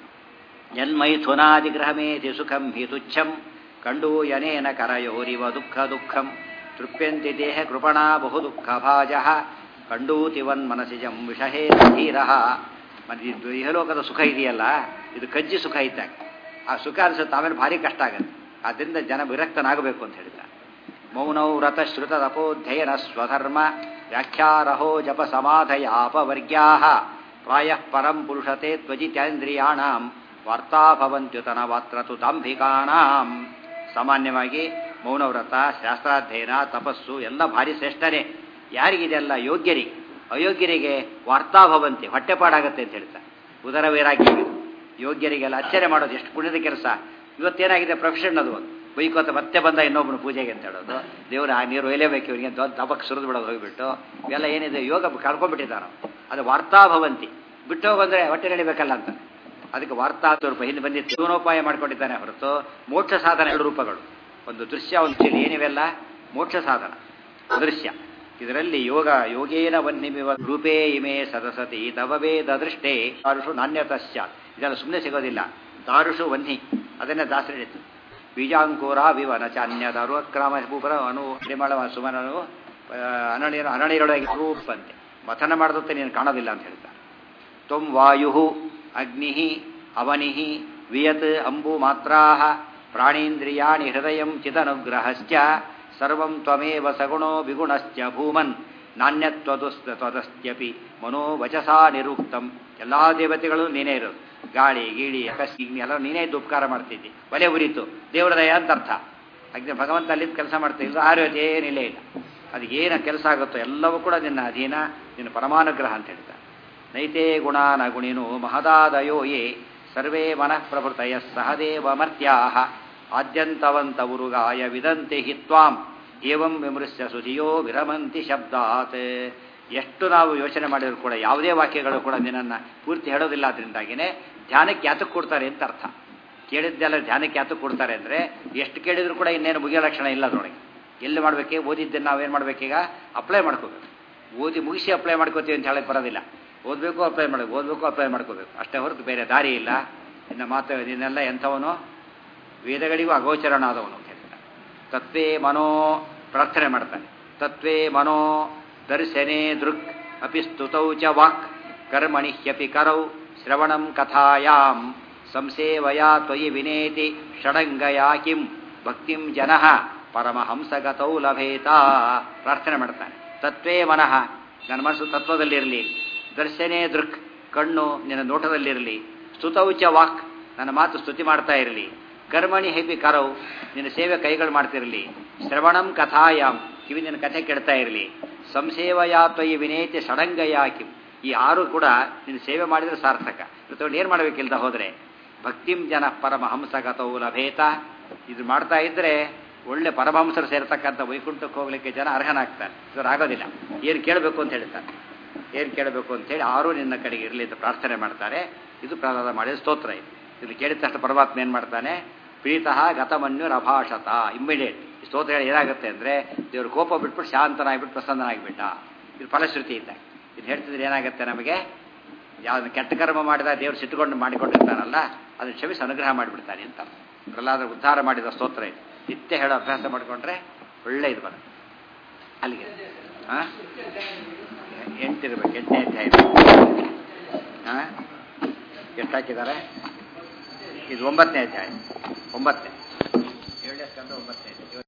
ಯನ್ಮೈಥುನಾದಿಗ್ರಹಮೇತಿ ಸುಖಂ ಹಿ ತುಚ್ಛಂ ಕಂಡು ಯನೇನ ಕರಯೋರಿವ ದುಃಖ ದುಃಖಂ ತೃಪ್ಯಂತಿ ದೇಹ ಕೃಪಣಾ ಬಹು ದುಃಖ ಭಾಜ ಕಂಡೂತಿವನ್ ಮನಸಿಜಂ ವಿಷಹೇ ಧೀರ ಮತ್ತು ಇದು ಇಹಲೋಕದ ಸುಖ ಇದೆಯಲ್ಲ ಇದು ಕಜ್ಜಿ ಸುಖ ಇದ್ದಾಗ ಆ ಸುಖ ಅನಿಸುತ್ತೆ ಆಮೇಲೆ ಭಾರಿ ಕಷ್ಟ ಆಗುತ್ತೆ ಆದ್ದರಿಂದ ಜನ ವಿರಕ್ತನಾಗಬೇಕು ಅಂತ ಹೇಳ್ತಾರೆ ಮೌನೌ ವ್ರತಶ್ರುತ ತಪೋಧ್ಯಯನ ಸ್ವಧರ್ಮ ವ್ಯಾಖ್ಯಾರಹೋ ಜಪ ಸಮಾಧಯಾಪವರ್ಗ್ಯಾ ಪ್ರಾಯಃ ಪರಂ ಪುರುಷತೆ ತ್ವಜಿತೇಂದ್ರಿಯಾಣಾಂ ವಾರ್ತಾ ಭವಂತ್ಯುತನವಾತ್ರ ತು ದಾಂಭಿಕಾಣಾಂ ಸಾಮಾನ್ಯವಾಗಿ ಮೌನವ್ರತ ಶಾಸ್ತ್ರಾಧ್ಯಯನ ತಪಸ್ಸು ಎಲ್ಲ ಭಾರಿ ಶ್ರೇಷ್ಠನೇ ಯಾರಿಗಿದೆಲ್ಲ ಯೋಗ್ಯರಿಗೆ ಅಯೋಗ್ಯರಿಗೆ ವಾರ್ತಾ ಭವಂತಿ ಹೊಟ್ಟೆಪಾಡಾಗತ್ತೆ ಅಂತ ಹೇಳ್ತಾರೆ ಉದರ ವೈರಾಗ್ಯ ಯೋಗ್ಯರಿಗೆಲ್ಲ ಅಚ್ಚರೆ ಮಾಡೋದು ಎಷ್ಟು ಪುಣ್ಯದ ಕೆಲಸ ಇವತ್ತೇನಾಗಿದೆ ಪ್ರೊಫೆಷನ್ ಅದು ಬೈಕೋತ ಮತ್ತೆ ಬಂದ ಇನ್ನೊಬ್ಬನು ಪೂಜೆಗೆ ಅಂತ ಹೇಳೋದು ದೇವರು ಆ ನೀರು ಒಯ್ಲೇಬೇಕು ಇವರಿಗೆ ದೊಡ್ಡ ದಬಕ್ ಸುರಿದು ಬಿಡೋದು ಹೋಗಿಬಿಟ್ಟು ಇವೆಲ್ಲ ಏನಿದೆ ಯೋಗ ಕಳ್ಕೊಂಡ್ಬಿಟ್ಟಿದ್ದಾರೆ ಅದು ವಾರ್ತಾ ಭವಂತಿ ಬಿಟ್ಟು ಹೋಗಂದ್ರೆ ಹೊಟ್ಟೆ ನಡಿಬೇಕಲ್ಲ ಅಂತ ಅದಕ್ಕೆ ವಾರ್ತಾ ರೂಪ ಹಿಂದೆ ಬಂದಿತ್ತು ಜೀವನೋಪಾಯ ಮಾಡ್ಕೊಂಡಿದ್ದಾನೆ ಹೊರತು ಮೋಕ್ಷ ಸಾಧನ ಎರಡು ರೂಪಗಳು ಒಂದು ದೃಶ್ಯ ಒಂದು ಚಳಿ ಏನಿವೆಲ್ಲ ಮೋಕ್ಷ ಸಾಧನ ದೃಶ್ಯ ಇದರಲ್ಲಿ ಯೋಗ ಯೋಗೇನ ವನ್ನಿಮಿವ ರೂಪೇ ಇಮೆ ಸದಸತಿ ತವವೇದ ದೃಷ್ಟೇ ದಾರುಷು ನಾಣ್ಯತಶ್ಯ ಇದೆಲ್ಲ ಸುಮ್ಮನೆ ಸಿಗೋದಿಲ್ಲ ದಾರುಷು ವನ್ನಿ ಅದನ್ನೇ ದಾಸರು ಹೇಳಿತು ಬೀಜಾಂಕೂರ ವಿವನ ಚಾನ್ಯದಾರು ಅಕ್ರಮ ಭೂಪರ ಅನು ಪರಿಮಳ ಸುಮನನು ಅನಣಿಯರು ಅನಣಿರೊಳಗೆ ರೂಪಂತೆ ಮಥನ ಮಾಡದಂತೆ ನೀನು ಕಾಣೋದಿಲ್ಲ ಅಂತ ಹೇಳ್ತಾರೆ ತ್ವಂ ವಾಯು ಅಗ್ನಿ ಅವನಿ ವಿಯತ್ ಅಂಬು ಮಾತ್ರಾ ಪ್ರಾಣೀಂದ್ರಿಯಾಣಿ ಹೃದಯ ಚಿದನುಗ್ರಹಶ್ಚ ಸರ್ವಂ ತ್ವಮೇವ ಸಗುಣೋ ವಿಗುಣಶ್ಚ ಭೂಮನ್ ನಾಣ್ಯತ್ವದುಸ್ತದಸ್ತ್ಯಪಿ ಮನೋವಚಸಾ ನಿರುಕ್ತಂ ಎಲ್ಲಾ ದೇವತೆಗಳು ನೀನೇ ಇರೋದು ಗಾಳಿ ಗೀಳಿ ಅಕಸ್ಮಿ ಎಲ್ಲ ನೀನೇ ಇದ್ದು ಉಪಕಾರ ಮಾಡ್ತಿದ್ದಿ ಒಲೆ ಉರಿತು ದೇವರ ದಯ ಅಂತ ಅರ್ಥ ಅಗ್ನಿ ಭಗವಂತ ಅಲ್ಲಿದ್ದು ಕೆಲಸ ಮಾಡ್ತಿದ್ರು ಆರೋಗ್ಯ ಏನಿಲ್ಲ ಇಲ್ಲ ಅದಕ್ಕೆ ಏನು ಕೆಲಸ ಆಗುತ್ತೋ ಎಲ್ಲವೂ ಕೂಡ ನಿನ್ನ ಅಧೀನ ನಿನ್ನ ಪರಮಾನುಗ್ರಹ ಅಂತ ಹೇಳ್ತಾರೆ ನೈತೇ ಗುಣಾನ ಗುಣಿನು ಮಹದಾದಯೋ ಯೇ ಸರ್ವೇ ಮನಃ ಪ್ರಭೃತಯ ಸಹದೇವ ಮರ್ತ್ಯಾ ಆದ್ಯಂತವಂತ ಉರುಗಾಯ ವಿದಂತೆ ಹಿ ತ್ವಾಂ ಏವಂ ವಿಮೃಶ್ಯ ಸುಧಿಯೋ ವಿರಮಂತಿ ಶಬ್ದಾತ್ ಎಷ್ಟು ನಾವು ಯೋಚನೆ ಮಾಡಿದ್ರು ಕೂಡ ಯಾವುದೇ ವಾಕ್ಯಗಳು ಕೂಡ ನಿನ್ನನ್ನು ಪೂರ್ತಿ ಹೇಳೋದಿಲ್ಲ ಅದರಿಂದಾಗಿನೇ ಧ್ಯಾನಕ್ಕೆ ಯಾತಕ್ಕೆ ಕೊಡ್ತಾರೆ ಅಂತ ಅರ್ಥ ಕೇಳಿದ್ದೆಲ್ಲ ಧ್ಯಾನಕ್ಕೆ ಯಾತಕ್ಕೆ ಕೊಡ್ತಾರೆ ಅಂದರೆ ಎಷ್ಟು ಕೇಳಿದ್ರು ಕೂಡ ಇನ್ನೇನು ಮುಗಿಯೋ ಲಕ್ಷಣ ಇಲ್ಲ ಅದರೊಳಗೆ ಎಲ್ಲಿ ಮಾಡಬೇಕೆ ಓದಿದ್ದನ್ನು ನಾವೇನು ಮಾಡಬೇಕೀಗ ಅಪ್ಲೈ ಮಾಡ್ಕೋಬೇಕು ಓದಿ ಮುಗಿಸಿ ಅಪ್ಲೈ ಮಾಡ್ಕೋತೀವಿ ಅಂತ ಹೇಳಕ್ಕೆ ಬರೋದಿಲ್ಲ ಓದಬೇಕು ಅಪ್ಲೈ ಮಾಡಬೇಕು ಓದಬೇಕು ಅಪ್ಲೈ ಮಾಡ್ಕೋಬೇಕು ಅಷ್ಟೇ ಹೊರತು ಬೇರೆ ದಾರಿ ಇಲ್ಲ ಇನ್ನು ಮಾತು ಇದನ್ನೆಲ್ಲ ಎಂಥವನು ವೇದಗಳಿಗೂ ಅಗೋಚರನಾದವನು ಅಂತ ಹೇಳ್ತಾರೆ ತತ್ವೇ ಮನೋ ಪ್ರಾರ್ಥನೆ ಮಾಡ್ತಾನೆ ತತ್ವೇ ಮನೋ ದರ್ಶನೆ ದೃಕ್ ಅಪಿ ಸ್ತುತೌ ಚ ವಾಕ್ ಕರ್ಮಣಿ ಹ್ಯಪಿ ಕರೌ ಶ್ರವಣಂ ಕಥಾಯಾಂ ಸಂಸೇವಯಾ ತ್ವಯಿ ವಿನೇತಿ ಷಡಂಗಯಾ ಕಿಂ ಭಕ್ತಿಂ ಜನಃ ಪರಮಹಂಸಗತೌ ಲಭೇತ ಪ್ರಾರ್ಥನೆ ಮಾಡ್ತಾನೆ ತತ್ವೇ ಮನಃ ನನ್ನ ಮನಸ್ಸು ತತ್ವದಲ್ಲಿರಲಿ ದರ್ಶನೇ ದೃಕ್ ಕಣ್ಣು ನಿನ್ನ ನೋಟದಲ್ಲಿರಲಿ ಸ್ತುತೌ ಚ ವಾಕ್ ನನ್ನ ಮಾತು ಸ್ತುತಿ ಮಾಡ್ತಾ ಇರಲಿ ಕರ್ಮಣಿ ಹೆಪಿ ಕರವು ನಿನ್ನ ಸೇವೆ ಕೈಗಳು ಮಾಡ್ತಿರಲಿ ಶ್ರವಣಂ ಕಥಾಯಾಮ್ ಕಿವಿ ನಿನ್ನ ಕಥೆ ಕೆಡ್ತಾ ಇರಲಿ ಸಂಸೇವಯಾ ತ್ವಯಿ ವಿನೇತಿ ಷಡಂಗಯಾಕಿ ಈ ಆರು ಕೂಡ ನಿನ್ನ ಸೇವೆ ಮಾಡಿದ್ರೆ ಸಾರ್ಥಕ ಇವತ್ತು ಏನು ಮಾಡಬೇಕಿಲ್ದ ಹೋದರೆ ಭಕ್ತಿಂ ಜನ ಪರಮಹಂಸಗತವು ಲಭೇತ ಇದು ಮಾಡ್ತಾ ಇದ್ರೆ ಒಳ್ಳೆ ಪರಮಹಂಸರು ಸೇರ್ತಕ್ಕಂಥ ವೈಕುಂಠಕ್ಕೆ ಹೋಗ್ಲಿಕ್ಕೆ ಜನ ಅರ್ಹನಾಗ್ತಾರೆ ಇವರು ಆಗೋದಿಲ್ಲ ಏನು ಕೇಳಬೇಕು ಅಂತ ಹೇಳ್ತಾರೆ ಏನು ಕೇಳಬೇಕು ಅಂತೇಳಿ ಆರು ನಿನ್ನ ಕಡೆಗೆ ಇರಲಿ ಅಂತ ಪ್ರಾರ್ಥನೆ ಮಾಡ್ತಾರೆ ಇದು ಪ್ರಾರಂಭ ಮಾಡಿದ ಸ್ತೋತ್ರ ಇದು ಇಲ್ಲಿ ಕೇಳಿದ ತಕ್ಷಣ ಪರಮಾತ್ಮ ಏನು ಮಾಡ್ತಾನೆ ಪ್ರೀತಃ ಗತಮನ್ಯು ರಭಾಷತ ಇಮ್ಮಿಡಿಯೇಟ್ ಈ ಸ್ತೋತ್ರ ಹೇಳಿ ಏನಾಗುತ್ತೆ ಅಂದರೆ ದೇವರು ಕೋಪ ಬಿಟ್ಬಿಟ್ಟು ಶಾಂತನಾಗ್ಬಿಟ್ಟು ಪ್ರಸನ್ನನಾಗಿಬಿಟ್ಟ ಇದು ಫಲಶ್ರುತಿ ಇದೆ ಇದು ಹೇಳ್ತಿದ್ರೆ ಏನಾಗುತ್ತೆ ನಮಗೆ ಯಾವ್ದು ಕೆಟ್ಟ ಕರ್ಮ ಮಾಡಿದ ದೇವರು ಸಿಟ್ಟುಕೊಂಡು ಮಾಡಿಕೊಂಡಿರ್ತಾನಲ್ಲ ಅದನ್ನು ಕ್ಷಮಿಸಿ ಅನುಗ್ರಹ ಮಾಡಿಬಿಡ್ತಾನೆ ಅಂತ ಪ್ರಹ್ಲಾದ ಉದ್ಧಾರ ಮಾಡಿದ ಸ್ತೋತ್ರ ಇದು ನಿತ್ಯ ಹೇಳೋ ಅಭ್ಯಾಸ ಮಾಡಿಕೊಂಡ್ರೆ ಒಳ್ಳೆ ಇದು ಬರುತ್ತೆ ಅಲ್ಲಿಗೆ ಹಾಂ ಎಂಟಿರ್ಬೇಕು ಎಂಟನೇ ಅಧ್ಯಾಯ ಹಾಂ ಎಷ್ಟು ಹಾಕಿದ್ದಾರೆ ಇದು ಒಂಬತ್ತನೇ ಅಧ್ಯಾಯ ಒಂಬತ್ತನೇ ಏಳನೇ ಸ್ಕಂದ ಒಂಬತ್ತನೇ